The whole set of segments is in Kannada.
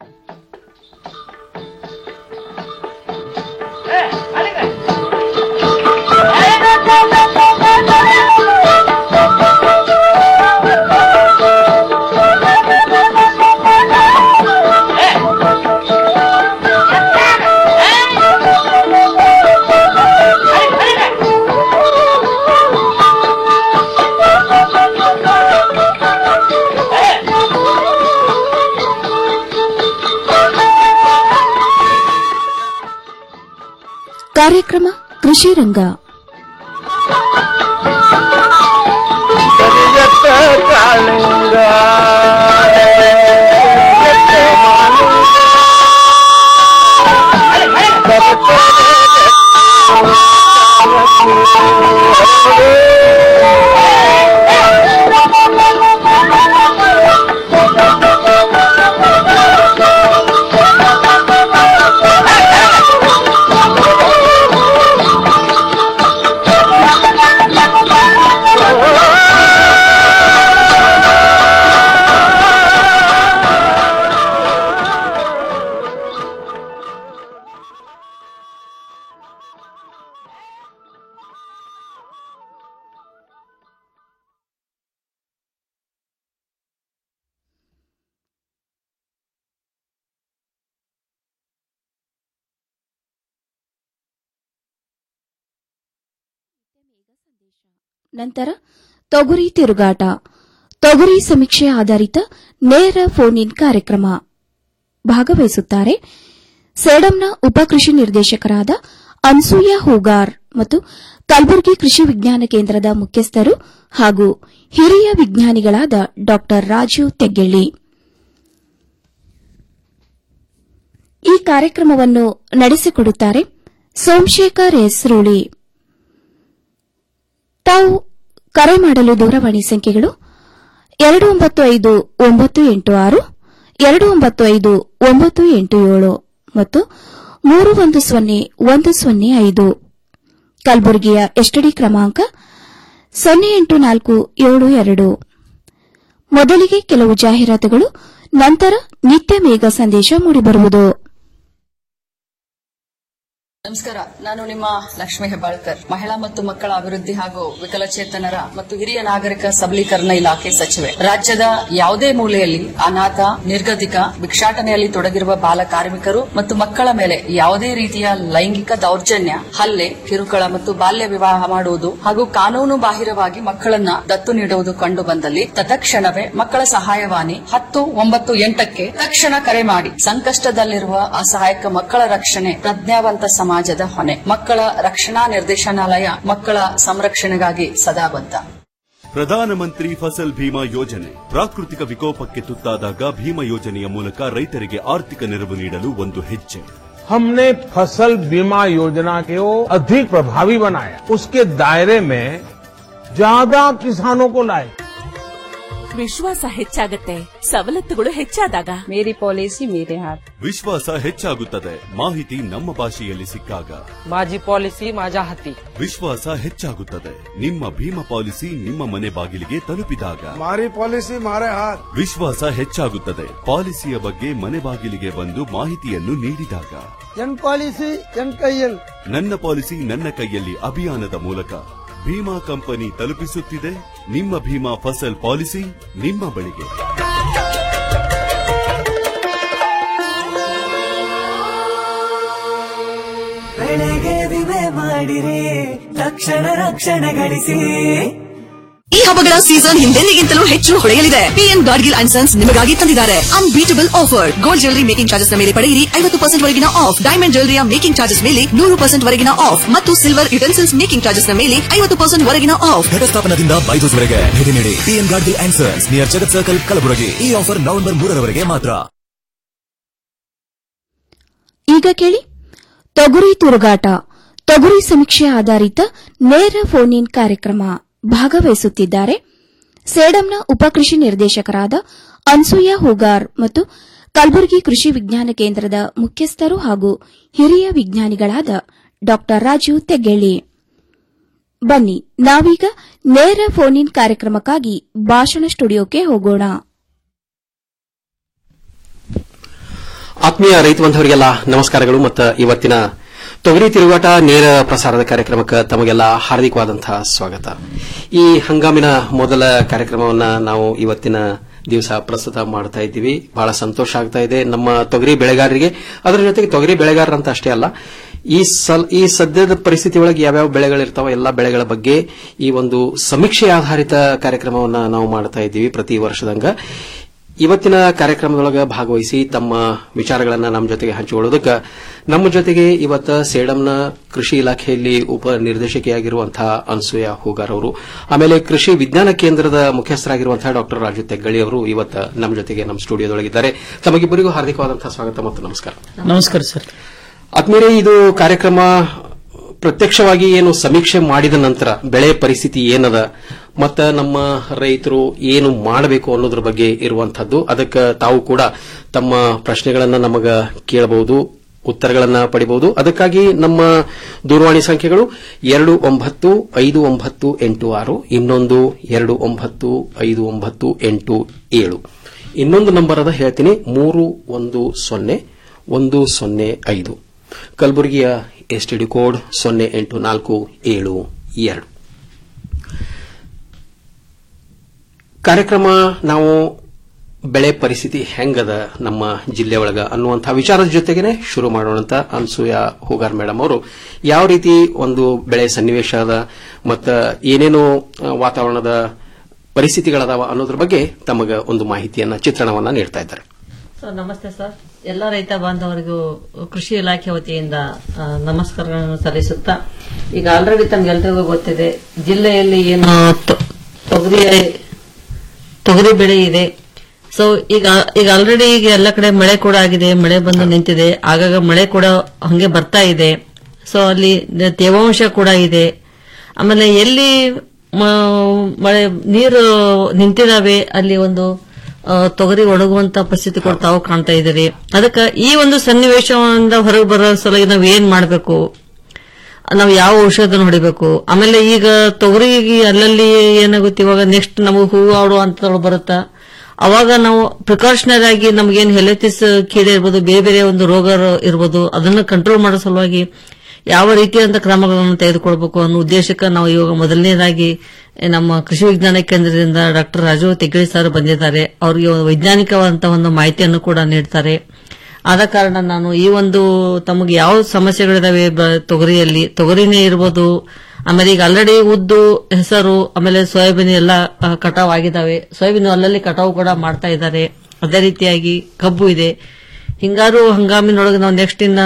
ಕಾರ್ಯಕ್ರಮ ಕೃಷಿ ರಂಗ ಕರಿಯತ್ತ ಕಾಳಿಂಗ ನಂತರ ತೊಗರಿ ತಿರುಗಾಟ ತೊಗರಿ ಸಮೀಕ್ಷೆ ಆಧಾರಿತ ನೇರ ಫೋನ್ ಇನ್ ಕಾರ್ಯಕ್ರಮ ಭಾಗವಹಿಸುತ್ತಾರೆ ಸೇಡಂನ ಉಪಕೃಷಿ ನಿರ್ದೇಶಕರಾದ ಅನ್ಸೂಯ ಹೂಗಾರ್ ಮತ್ತು ಕಲಬುರಗಿ ಕೃಷಿ ವಿಜ್ಞಾನ ಕೇಂದ್ರದ ಮುಖ್ಯಸ್ಥರು ಹಾಗೂ ಹಿರಿಯ ವಿಜ್ಞಾನಿಗಳಾದ ಡಾ ರಾಜೀವ್ ತೆಗ್ಗೆಳ್ಳಿ ಈ ಕಾರ್ಯಕ್ರಮವನ್ನು ನಡೆಸಿಕೊಡುತ್ತಾರೆ ಸೋಮಶೇಖರ್ ಎಸ್ ರೂಳಿ ತಾವು ಕರೆ ಮಾಡಲು ದೂರವಾಣಿ ಸಂಖ್ಯೆಗಳು ಎರಡು ಒಂಬತ್ತು ಐದು ಒಂಬತ್ತು ಎಂಟು ಆರು ಎರಡು ಒಂಬತ್ತು ಐದು ಒಂಬತ್ತು ಎಂಟು ಏಳು ಮತ್ತು ಮೂರು ಒಂದು ಸೊನ್ನೆ ಒಂದು ಸೊನ್ನೆ ಐದು ಕಲಬುರಗಿಯ ಎಸ್ಟಿಡಿ ಕ್ರಮಾಂಕ ಸೊನ್ನೆ ಎಂಟು ನಾಲ್ಕು ಏಳು ಎರಡು ಮೊದಲಿಗೆ ಕೆಲವು ಜಾಹೀರಾತುಗಳು ನಂತರ ನಿತ್ಯ ಮೇಘ ಸಂದೇಶ ಮೂಡಿಬರುವುದು ನಮಸ್ಕಾರ ನಾನು ನಿಮ್ಮ ಲಕ್ಷ್ಮೀ ಹೆಬ್ಬಾಳ್ಕರ್ ಮಹಿಳಾ ಮತ್ತು ಮಕ್ಕಳ ಅಭಿವೃದ್ಧಿ ಹಾಗೂ ವಿಕಲಚೇತನರ ಮತ್ತು ಹಿರಿಯ ನಾಗರಿಕ ಸಬಲೀಕರಣ ಇಲಾಖೆ ಸಚಿವೆ ರಾಜ್ಯದ ಯಾವುದೇ ಮೂಲೆಯಲ್ಲಿ ಅನಾಥ ನಿರ್ಗತಿಕ ಭಿಕ್ಷಾಟನೆಯಲ್ಲಿ ತೊಡಗಿರುವ ಬಾಲ ಕಾರ್ಮಿಕರು ಮತ್ತು ಮಕ್ಕಳ ಮೇಲೆ ಯಾವುದೇ ರೀತಿಯ ಲೈಂಗಿಕ ದೌರ್ಜನ್ಯ ಹಲ್ಲೆ ಕಿರುಕುಳ ಮತ್ತು ಬಾಲ್ಯ ವಿವಾಹ ಮಾಡುವುದು ಹಾಗೂ ಕಾನೂನು ಬಾಹಿರವಾಗಿ ಮಕ್ಕಳನ್ನ ದತ್ತು ನೀಡುವುದು ಕಂಡು ಬಂದಲ್ಲಿ ತತ್ಕ್ಷಣವೇ ಮಕ್ಕಳ ಸಹಾಯವಾಣಿ ಹತ್ತು ಒಂಬತ್ತು ಎಂಟಕ್ಕೆ ತಕ್ಷಣ ಕರೆ ಮಾಡಿ ಸಂಕಷ್ಟದಲ್ಲಿರುವ ಅಸಹಾಯಕ ಮಕ್ಕಳ ರಕ್ಷಣೆ ಪ್ರಜ್ಞಾವಂತ ಸಮಾಜದ ಹೊಣೆ ಮಕ್ಕಳ ರಕ್ಷಣಾ ನಿರ್ದೇಶನಾಲಯ ಮಕ್ಕಳ ಸಂರಕ್ಷಣೆಗಾಗಿ ಸದಾ ಬದ್ಧ ಪ್ರಧಾನಮಂತ್ರಿ ಫಸಲ್ ಭೀಮಾ ಯೋಜನೆ ಪ್ರಾಕೃತಿಕ ವಿಕೋಪಕ್ಕೆ ತುತ್ತಾದಾಗ ಭೀಮಾ ಯೋಜನೆಯ ಮೂಲಕ ರೈತರಿಗೆ ಆರ್ಥಿಕ ನೆರವು ನೀಡಲು ಒಂದು ಹೆಜ್ಜೆ हमने फसल बीमा योजना को अधिक प्रभावी बनाया उसके दायरे में ज्यादा किसानों को लाए ವಿಶ್ವಾಸ ಹೆಚ್ಚಾಗತ್ತೆ ಸವಲತ್ತುಗಳು ಹೆಚ್ಚಾದಾಗ मेरी पॉलिसी मेरे हाथ ವಿಶ್ವಾಸ ಹೆಚ್ಚಾಗುತ್ತದೆ ಮಾಹಿತಿ ನಮ್ಮ ಭಾಷೆಯಲ್ಲಿ ಸಿಕ್ಕಾಗ माझी पॉलिसी माझ्या हाती ವಿಶ್ವಾಸ ಹೆಚ್ಚಾಗುತ್ತದೆ ನಿಮ್ಮ ಭೀಮಾ ಪಾಲಿಸಿ ನಿಮ್ಮ ಮನೆ ಬಾಗಿಲಿಗೆ ತಲುಪಿದಾಗ મારી પોલિસી મારે હાથ ವಿಶ್ವಾಸ ಹೆಚ್ಚಾಗುತ್ತದೆ ಪಾಲಿಸಿಯ ಬಗ್ಗೆ ಮನೆ ಬಾಗಿಲಿಗೆ ಬಂದು ಮಾಹಿತಿಯನ್ನು ನೀಡಿದಾಗ એન પોલિસી એન કૈયલ ನನ್ನ ಪಾಲಿಸಿ ನನ್ನ ಕೈಯಲ್ಲಿ ಅಭಿಯಾನದ ಮೂಲಕ ಭೀಮಾ ಕಂಪನಿ ತಲುಪಿಸುತ್ತಿದೆ ನಿಮ್ಮ ಭೀಮಾ ಫಸಲ್ ಪಾಲಿಸಿ ನಿಮ್ಮ ಬಳಿಗೆ ಬೆಳೆಗೆ ವಿಮೆ ಮಾಡಿರಿ ತಕ್ಷಣ ರಕ್ಷಣೆ ಗಳಿಸಿ ಈ ಹಬ್ಬಗಳ ಸೀಸನ್ ಹಿಂದೆಂದಿಗಿಂತಲೂ ಹೆಚ್ಚು ಹೊಳೆಯಲಿದೆ ಪಿಎಂ ಗಾಡ್ಗಿಲ್ ಅಂಡ್ ಸನ್ಸ್ ನಿಮಗಾಗಿ ತಂದಿದ್ದಾರೆ unbeatable offer gold jewellery making charges ಮೇಲೆ ಪಡೆಯಿರಿ ಐವತ್ತು ಪರ್ಸೆಂಟ್ ವರೆಗಿನ ಆಫ್ ಡೈಮಂಡ್ ಜ್ಯುವೆಲರಿಯ ಮೇಕಿಂಗ್ ಚಾರ್ಜಸ್ ಮೇಲೆ ನೂರು ಪರ್ಸೆಂಟ್ ವರೆಗಿನ ಆಫ್ ಮತ್ತು ಸಿಲ್ವರ್ ಯುಟೆನ್ಸಿಲ್ಸ್ ಮೇಕಿಂಗ್ ಚಾರ್ಜಸ್ ಮೇಲೆ ಐವತ್ತು ಪರ್ಸೆಂಟ್ ವರೆಗಿನ ಆಫ್ ಘಟಸ್ಥಾಪನದಿಂದ ಬೈದೂಸ್ವರೆಗೆ ಭೇಟಿ ನೀಡಿ PM Gadgil and sons near Jagat circle Kalaburagi ಈ ಆಫರ್ ನವೆಂಬರ್ ಮೂರರವರೆಗೆ ಮಾತ್ರ ಈಗ ಕೇಳಿ ತೊಗರಿ ತುರುಗಾಟ ತೊಗರಿ ಸಮೀಕ್ಷೆ ಆಧಾರಿತ ನೇರ ಫೋನ್ ಇನ್ ಕಾರ್ಯಕ್ರಮ ಭಾಗವಹಿಸುತ್ತಿದ್ದಾರೆ ಸೇಡಂನ ಉಪಕೃಷಿ ನಿರ್ದೇಶಕರಾದ ಅನ್ಸೂಯ ಹೂಗಾರ್ ಮತ್ತು ಕಲಬುರಗಿ ಕೃಷಿ ವಿಜ್ಞಾನ ಕೇಂದ್ರದ ಮುಖ್ಯಸ್ಥರು ಹಾಗೂ ಹಿರಿಯ ವಿಜ್ಞಾನಿಗಳಾದ ಡಾ ರಾಜೀವ್ ತೆಗ್ಗೆಳ್ಳಿ ಬನ್ನಿ ನಾವೀಗ ನೇರ ಫೋನ್ ಇನ್ ಕಾರ್ಯಕ್ರಮಕ್ಕಾಗಿ ಭಾಷಣ ಸ್ಟುಡಿಯೋಕ್ಕೆ ಹೋಗೋಣ ಆತ್ಮೀಯ ರೈತ ಬಂಧವರಿಗೆಲ್ಲ ನಮಸ್ಕಾರಗಳು ಮತ್ತು ಇವತ್ತಿನ ತೊಗರಿ ತಿರುಗಾಟ ನೇರ ಪ್ರಸಾರದ ಕಾರ್ಯಕ್ರಮಕ್ಕೆ ತಮಗೆಲ್ಲ ಹಾರ್ದಿಕವಾದಂತಹ ಸ್ವಾಗತ ಈ ಹಂಗಾಮಿನ ಮೊದಲ ಕಾರ್ಯಕ್ರಮವನ್ನ ನಾವು ಇವತ್ತಿನ ದಿವಸ ಪ್ರಸ್ತುತ ಮಾಡ್ತಾ ಇದ್ದೀವಿ ಬಹಳ ಸಂತೋಷ ಆಗ್ತಾ ಇದೆ ನಮ್ಮ ತೊಗರಿ ಬೆಳೆಗಾರರಿಗೆ ಅದರ ಜೊತೆಗೆ ತೊಗರಿ ಬೆಳೆಗಾರರಂತ ಅಷ್ಟೇ ಅಲ್ಲ ಈ ಸಲ್ ಈ ಸದ್ಯದ ಪರಿಸ್ಥಿತಿ ಒಳಗೆ ಯಾವ್ಯಾವ ಬೆಳೆಗಳಿರ್ತಾವ ಎಲ್ಲ ಬೆಳೆಗಳ ಬಗ್ಗೆ ಈ ಒಂದು ಸಮೀಕ್ಷೆ ಆಧಾರಿತ ಕಾರ್ಯಕ್ರಮವನ್ನ ನಾವು ಮಾಡ್ತಾ ಇದ್ದೀವಿ ಪ್ರತಿ ವರ್ಷದಂಗ ಇವತ್ತಿನ ಕಾರ್ಯಕ್ರಮದೊಳಗೆ ಭಾಗವಹಿಸಿ ತಮ್ಮ ವಿಚಾರಗಳನ್ನ ನಮ್ಮ ಜೊತೆಗೆ ಹಂಚಿಕೊಳ್ಳೋದಕ್ಕೆ ನಮ್ಮ ಜೊತೆಗೆ ಇವತ್ತ ಸೇಡಂನ ಕೃಷಿ ಇಲಾಖೆಯಲ್ಲಿ ಉಪ ನಿರ್ದೇಶಕಿಯಾಗಿರುವಂತಹ ಅನ್ಸೂಯ ಹೂಗಾರ್ ಅವರು ಆಮೇಲೆ ಕೃಷಿ ವಿಜ್ಞಾನ ಕೇಂದ್ರದ ಮುಖ್ಯಸ್ಥರಾಗಿರುವಂತಹ ಡಾಕ್ಟರ್ ರಾಜು ತೆಗ್ಗಳಿ ಅವರು ಇವತ್ತ ನಮ್ಮ ಜೊತೆಗೆ ನಮ್ಮ ಸ್ಟುಡಿಯೋದೊಳಗಿದ್ದಾರೆ ತಮಗಿಬ್ಬರಿಗೂ ಹಾರ್ದಿಕವಾದಂತಹ ಸ್ವಾಗತ ಮತ್ತು ನಮಸ್ಕಾರ ನಮಸ್ಕಾರ ಸರ್ ಆತ್ಮೀಯರೇ ಇದು ಕಾರ್ಯಕ್ರಮ ಪ್ರತ್ಯಕ್ಷವಾಗಿ ಏನು ಸಮೀಕ್ಷೆ ಮಾಡಿದ ನಂತರ ಬೆಳೆ ಪರಿಸ್ಥಿತಿ ಏನದ ಮತ್ತ ನಮ್ಮ ರೈತರು ಏನು ಮಾಡಬೇಕು ಅನ್ನೋದ್ರ ಬಗ್ಗೆ ಇರುವಂತಹದ್ದು ಅದಕ್ಕೆ ತಾವು ಕೂಡ ತಮ್ಮ ಪ್ರಶ್ನೆಗಳನ್ನ ನಮಗ ಕೇಳಬಹುದು ಉತ್ತರಗಳನ್ನ ಪಡಿಬಹುದು ಅದಕ್ಕಾಗಿ ನಮ್ಮ ದೂರವಾಣಿ ಸಂಖ್ಯೆಗಳು ಎರಡು ಒಂಬತ್ತು ಐದು ಒಂಬತ್ತು ಎಂಟು ಆರು ಇನ್ನೊಂದು ಎರಡು ಒಂಬತ್ತು ಐದು ಒಂಬತ್ತು ಎಂಟು ಏಳು ಇನ್ನೊಂದು ನಂಬರ್ ಅದ ಹೇಳ್ತೀನಿ ಮೂರು ಒಂದು ಸೊನ್ನೆ ಒಂದು ಸೊನ್ನೆ ಐದು ಕಲಬುರಗಿಯ ಎಸ್ಟಿಡಿ ಕೋಡ್ ಸೊನ್ನೆ ಎಂಟು ನಾಲ್ಕು ಏಳು ಎರಡು ಕಾರ್ಯಕ್ರಮ ನಾವು ಬೆಳೆ ಪರಿಸ್ಥಿತಿ ಹೆಂಗದ ನಮ್ಮ ಜಿಲ್ಲೆ ಒಳಗ ಅನ್ನುವಂತಹ ವಿಚಾರದ ಜೊತೆಗೇನೆ ಶುರು ಮಾಡೋಣ ಅಂತ ಅನ್ಸೂಯ ಹೂಗಾರ್ ಮೇಡಮ್ ಅವರು ಯಾವ ರೀತಿ ಒಂದು ಬೆಳೆ ಸನ್ನಿವೇಶ ಅದ ಮತ್ತು ಏನೇನು ಆ, ವಾತಾವರಣದ ಪರಿಸ್ಥಿತಿಗಳದಾವ ಅನ್ನೋದ್ರ ಬಗ್ಗೆ ತಮಗ ಒಂದು ಮಾಹಿತಿಯನ್ನ ಚಿತ್ರಣವನ್ನ ನೀಡ್ತಾ ಇದ್ದಾರೆ ಸರ್ ನಮಸ್ತೆ ಸರ್ ಎಲ್ಲ ರೈತ ಬಾಂಧವರಿಗೂ ಕೃಷಿ ಇಲಾಖೆ ವತಿಯಿಂದ ಆ, ನಮಸ್ಕಾರಗಳನ್ನು ಸಲ್ಲಿಸುತ್ತಾ ಈಗ ಆಲ್ರೆಡಿ ತಮ್ಗೆಲ್ರಿಗೂ ಗೊತ್ತಿದೆ ಜಿಲ್ಲೆಯಲ್ಲಿ ಏನು ತೊ- ತೊಗರಿ ತೊಗರಿ ಬೆಳೆ ಇದೆ ಸೊ ಈಗ ಈಗ ಆಲ್ರೆಡಿ ಈಗ ಎಲ್ಲ ಕಡೆ ಮಳೆ ಕೂಡ ಆಗಿದೆ ಮಳೆ ಬಂದು ನಿಂತಿದೆ ಆಗಾಗ ಮಳೆ ಕೂಡ ಹಂಗೆ ಬರ್ತಾ ಇದೆ ಸೊ ಅಲ್ಲಿ ತೇವಾಂಶ ಕೂಡ ಇದೆ ಆಮೇಲೆ ಎಲ್ಲಿ ಮ- ಮಳೆ ನೀರು ನಿಂತಿದಾವೆ ಅಲ್ಲಿ ಒಂದು ಆ, ತೊಗರಿ ಒಣಗುವಂತ ಪರಿಸ್ಥಿತಿ ಕೂಡ ತಾವು ಕಾಣ್ತಾ ಇದ್ದೀರಿ ಅದಕ್ಕೆ ಈ ಒಂದು ಸನ್ನಿವೇಶದಿಂದ ಹೊರಗೆ ಬರೋ ಸಲುವಾಗಿ ನಾವು ಏನ್ ಮಾಡಬೇಕು ನಾವು ಯಾವ ಔಷಧ ಹೊಡಿಬೇಕು ಆಮೇಲೆ ಈಗ ತೊಗರಿಗೆ ಅಲ್ಲಲ್ಲಿ ಏನಾಗುತ್ತೆ ಇವಾಗ ನೆಕ್ಸ್ಟ್ ನಮಗೆ ಹೂವು ಆಡೋ ಅಂತ ಬರುತ್ತಾ ಅವಾಗ ನಾವು ಪ್ರಿಕಾಷನರಿ ಆಗಿ ನಮಗೇನು ಹೆಲೆತಿಸ್ ಕೀಡೆ ಇರ್ಬೋದು ಬೇರೆ ಬೇರೆ ಒಂದು ರೋಗ ಇರ್ಬೋದು ಅದನ್ನು ಕಂಟ್ರೋಲ್ ಮಾಡೋ ಸಲುವಾಗಿ ಯಾವ ರೀತಿಯಾದಂತಹ ಕ್ರಮಗಳನ್ನು ತೆಗೆದುಕೊಳ್ಬೇಕು ಅನ್ನೋ ಉದ್ದೇಶಕ್ಕೆ ನಾವು ಇವಾಗ ಮೊದಲನೇದಾಗಿ ನಮ್ಮ ಕೃಷಿ ವಿಜ್ಞಾನ ಕೇಂದ್ರದಿಂದ ಡಾಕ್ಟರ್ ರಾಜು ತೆಗ್ಗಳಿ ಸರ್ ಬಂದಿದ್ದಾರೆ ಅವರಿಗೆ ವೈಜ್ಞಾನಿಕವಾದಂತಹ ಒಂದು ಮಾಹಿತಿಯನ್ನು ಕೂಡ ನೀಡ್ತಾರೆ ಆದ ಕಾರಣ ನಾನು ಈ ಒಂದು ತಮಗೆ ಯಾವ ಸಮಸ್ಯೆಗಳಿದಾವೆ ಬ- ತೊಗರಿಯಲ್ಲಿ ತೊಗರಿನೇ ಇರ್ಬೋದು ಆಮೇಲೆ ಈಗ ಆಲ್ರೆಡಿ ಉದ್ದು ಹೆಸರು ಆಮೇಲೆ ಸೋಯಾಬೀನ್ ಎಲ್ಲ ಆ, ಕಟಾವ್ ಆಗಿದಾವೆ ಸೋಯಾಬೀನ್ ಅಲ್ಲಲ್ಲಿ ಕಟಾವು ಕೂಡ ಮಾಡ್ತಾ ಇದ್ದಾರೆ ಅದೇ ರೀತಿಯಾಗಿ ಕಬ್ಬು ಇದೆ ಹಿಂಗಾರು ಹಂಗಾಮಿನೊಳಗೆ ನಾವು ನೆಕ್ಸ್ಟ್ ಇನ್ನ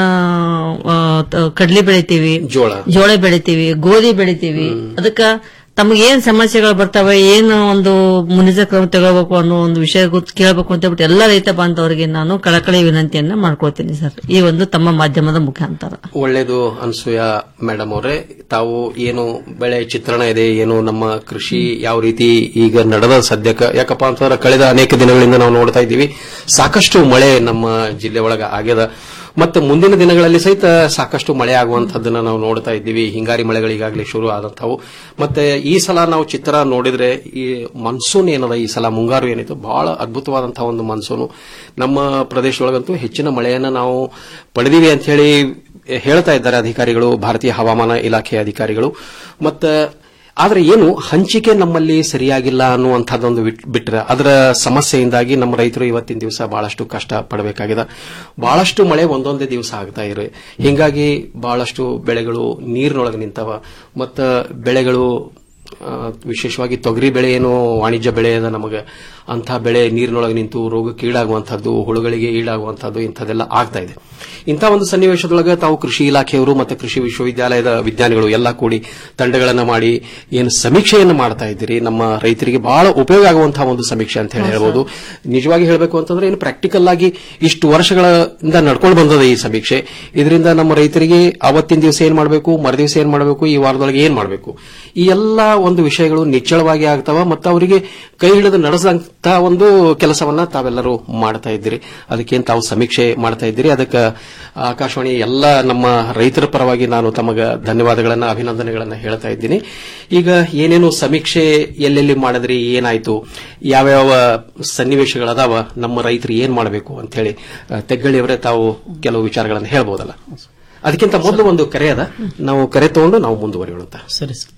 ಆ, ತ- ಕಡ್ಲಿ ಬೆಳಿತೀವಿ ಜೋಳ ಜೋಳ ಬೆಳಿತೀವಿ ಗೋಧಿ ಬೆಳಿತೀವಿ ಅದಕ್ಕ ತಮಗೆ ಏನ್ ಸಮಸ್ಯೆಗಳು ಬರ್ತವೆ ಏನು ಒಂದು ಮುನ್ನೆಚ್ಚರಿಕೆ ಕ್ರಮ ತಗೋಬೇಕು ಅನ್ನೋ ಒಂದು ವಿಷಯ ಗೊತ್ತು ಕೇಳಬೇಕು ಅಂತ ಹೇಳ್ಬಿಟ್ಟು ಎಲ್ಲ ರೈತ ಬಾಂಧವರಿಗೆ ನಾನು ಕಳಕಳಿ ವಿನಂತಿಯನ್ನ ಮಾಡ್ಕೊಳ್ತೀನಿ ಸರ್ ಈ ಒಂದು ತಮ್ಮ ಮಾಧ್ಯಮದ ಮುಖಾಂತರ ಒಳ್ಳೆಯದು ಅನ್ಸೂಯ ಮೇಡಮ್ ಅವರೇ ತಾವು ಏನು ಬೆಳೆ ಚಿತ್ರಣ ಇದೆ ಏನು ನಮ್ಮ ಕೃಷಿ ಯಾವ ರೀತಿ ಈಗ ನಡೆದ ಸದ್ಯಕ್ಕೆ ಯಾಕಪ್ಪ ಅಂತಂದ್ರೆ ಕಳೆದ ಅನೇಕ ದಿನಗಳಿಂದ ನಾವು ನೋಡ್ತಾ ಇದ್ದೀವಿ ಸಾಕಷ್ಟು ಮಳೆ ನಮ್ಮ ಜಿಲ್ಲೆ ಒಳಗ ಆಗ್ಯದ ಮತ್ತು ಮುಂದಿನ ದಿನಗಳಲ್ಲಿ ಸಹಿತ ಸಾಕಷ್ಟು ಮಳೆ ಆಗುವಂತದ್ದನ್ನ ನಾವು ನೋಡ್ತಾ ಇದ್ದೀವಿ ಹಿಂಗಾರಿ ಮಳೆಗಳು ಈಗಾಗಲೇ ಶುರು ಆದಂತವು ಮತ್ತೆ ಈ ಸಲ ನಾವು ಚಿತ್ರ ನೋಡಿದ್ರೆ ಈ ಮನ್ಸೂನ್ ಏನದ ಈ ಸಲ ಮುಂಗಾರು ಏನಿತ್ತು ಬಹಳ ಅದ್ಭುತವಾದಂತಹ ಒಂದು ಮನ್ಸೂನು ನಮ್ಮ ಪ್ರದೇಶದೊಳಗಂತೂ ಹೆಚ್ಚಿನ ಮಳೆಯನ್ನ ನಾವು ಪಡೆದಿವಿ ಅಂತ ಹೇಳಿ ಹೇಳ್ತಾ ಇದ್ದಾರೆ ಅಧಿಕಾರಿಗಳು ಭಾರತೀಯ ಹವಾಮಾನ ಇಲಾಖೆಯ ಅಧಿಕಾರಿಗಳು ಮತ್ತೆ ಆದ್ರೆ ಏನು ಹಂಚಿಕೆ ನಮ್ಮಲ್ಲಿ ಸರಿಯಾಗಿಲ್ಲ ಅನ್ನುವಂಥದ್ದೊಂದು ಬಿಟ್- ಬಿಟ್ರೆ ಅದರ ಸಮಸ್ಯೆಯಿಂದಾಗಿ ನಮ್ಮ ರೈತರು ಇವತ್ತಿನ ದಿವಸ ಬಹಳಷ್ಟು ಕಷ್ಟ ಪಡಬೇಕಾಗಿದೆ ಬಹಳಷ್ಟು ಮಳೆ ಒಂದೊಂದೇ ದಿವಸ ಆಗ್ತಾ ಇವೆ ಹಿಂಗಾಗಿ ಬಹಳಷ್ಟು ಬೆಳೆಗಳು ನೀರಿನೊಳಗೆ ನಿಂತವ ಮತ್ತು ಬೆಳೆಗಳು ಆ, ವಿಶೇಷವಾಗಿ ತೊಗರಿ ಬೆಳೆ ಏನು ವಾಣಿಜ್ಯ ಬೆಳೆ ಅದ ನಮಗೆ ಅಂಥ ಬೆಳೆ ನೀರಿನೊಳಗೆ ನಿಂತು ರೋಗಕ್ಕೆ ಈಡಾಗುವಂಥದ್ದು ಹುಳುಗಳಿಗೆ ಈಡಾಗುವಂಥದ್ದು ಇಂಥದ್ದೆಲ್ಲ ಆಗ್ತಾ ಇದೆ ಇಂಥ ಒಂದು ಸನ್ನಿವೇಶದೊಳಗೆ ತಾವು ಕೃಷಿ ಇಲಾಖೆಯವರು ಮತ್ತು ಕೃಷಿ ವಿಶ್ವವಿದ್ಯಾಲಯದ ವಿಜ್ಞಾನಿಗಳು ಎಲ್ಲ ಕೂಡಿ ತಂಡಗಳನ್ನು ಮಾಡಿ ಏನು ಸಮೀಕ್ಷೆಯನ್ನು ಮಾಡ್ತಾ ಇದ್ದೀರಿ ನಮ್ಮ ರೈತರಿಗೆ ಬಹಳ ಉಪಯೋಗ ಆಗುವಂತಹ ಒಂದು ಸಮೀಕ್ಷೆ ಅಂತ ಹೇಳಿ ಹೇಳ್ಬೋದು ನಿಜವಾಗಿ ಹೇಳಬೇಕು ಅಂತಂದ್ರೆ ಏನು ಪ್ರಾಕ್ಟಿಕಲ್ ಆಗಿ ಇಷ್ಟು ವರ್ಷಗಳಿಂದ ನಡ್ಕೊಂಡು ಬಂದದ ಈ ಸಮೀಕ್ಷೆ ಇದರಿಂದ ನಮ್ಮ ರೈತರಿಗೆ ಅವತ್ತಿನ ದಿವಸ ಏನ್ ಮಾಡಬೇಕು ಮರುದಿವಸ ಏನ್ ಮಾಡಬೇಕು ಈ ವಾರದೊಳಗೆ ಏನ್ ಮಾಡಬೇಕು ಈ ಎಲ್ಲ ಒಂದು ವಿಷಯಗಳು ನಿಚ್ಚಳವಾಗಿ ಆಗ್ತಾವ ಮತ್ತು ಅವರಿಗೆ ಕೈ ಹಿಡಿದು ನಡೆಸಂತ ಒಂದು ಕೆಲಸವನ್ನ ತಾವೆಲ್ಲರೂ ಮಾಡ್ತಾ ಇದ್ದೀರಿ ಅದಕ್ಕೇನು ತಾವು ಸಮೀಕ್ಷೆ ಮಾಡ್ತಾ ಇದ್ದೀರಿ ಅದಕ್ಕೆ ಆಕಾಶವಾಣಿ ಎಲ್ಲ ನಮ್ಮ ರೈತರ ಪರವಾಗಿ ನಾನು ತಮಗ ಧನ್ಯವಾದಗಳನ್ನ ಅಭಿನಂದನೆಗಳನ್ನ ಹೇಳ್ತಾ ಇದ್ದೀನಿ ಈಗ ಏನೇನು ಸಮೀಕ್ಷೆ ಎಲ್ಲೆಲ್ಲಿ ಮಾಡಿದ್ರಿ ಏನಾಯ್ತು ಯಾವ್ಯಾವ ಸನ್ನಿವೇಶಗಳದಾವ ನಮ್ಮ ರೈತರು ಏನ್ ಮಾಡಬೇಕು ಅಂತ ಹೇಳಿ ತೆಗ್ಗಳಿಯವರೇ ತಾವು ಕೆಲವು ವಿಚಾರಗಳನ್ನು ಹೇಳ್ಬೋದಲ್ಲ ಅದಕ್ಕಿಂತ ಮೊದಲು ಒಂದು ಕರೆ ಅದ ನಾವು ಕರೆ ತಗೊಂಡು ನಾವು ಮುಂದುವರಿಯೋಣ ಅಂತ ಸರಿ ಸರ್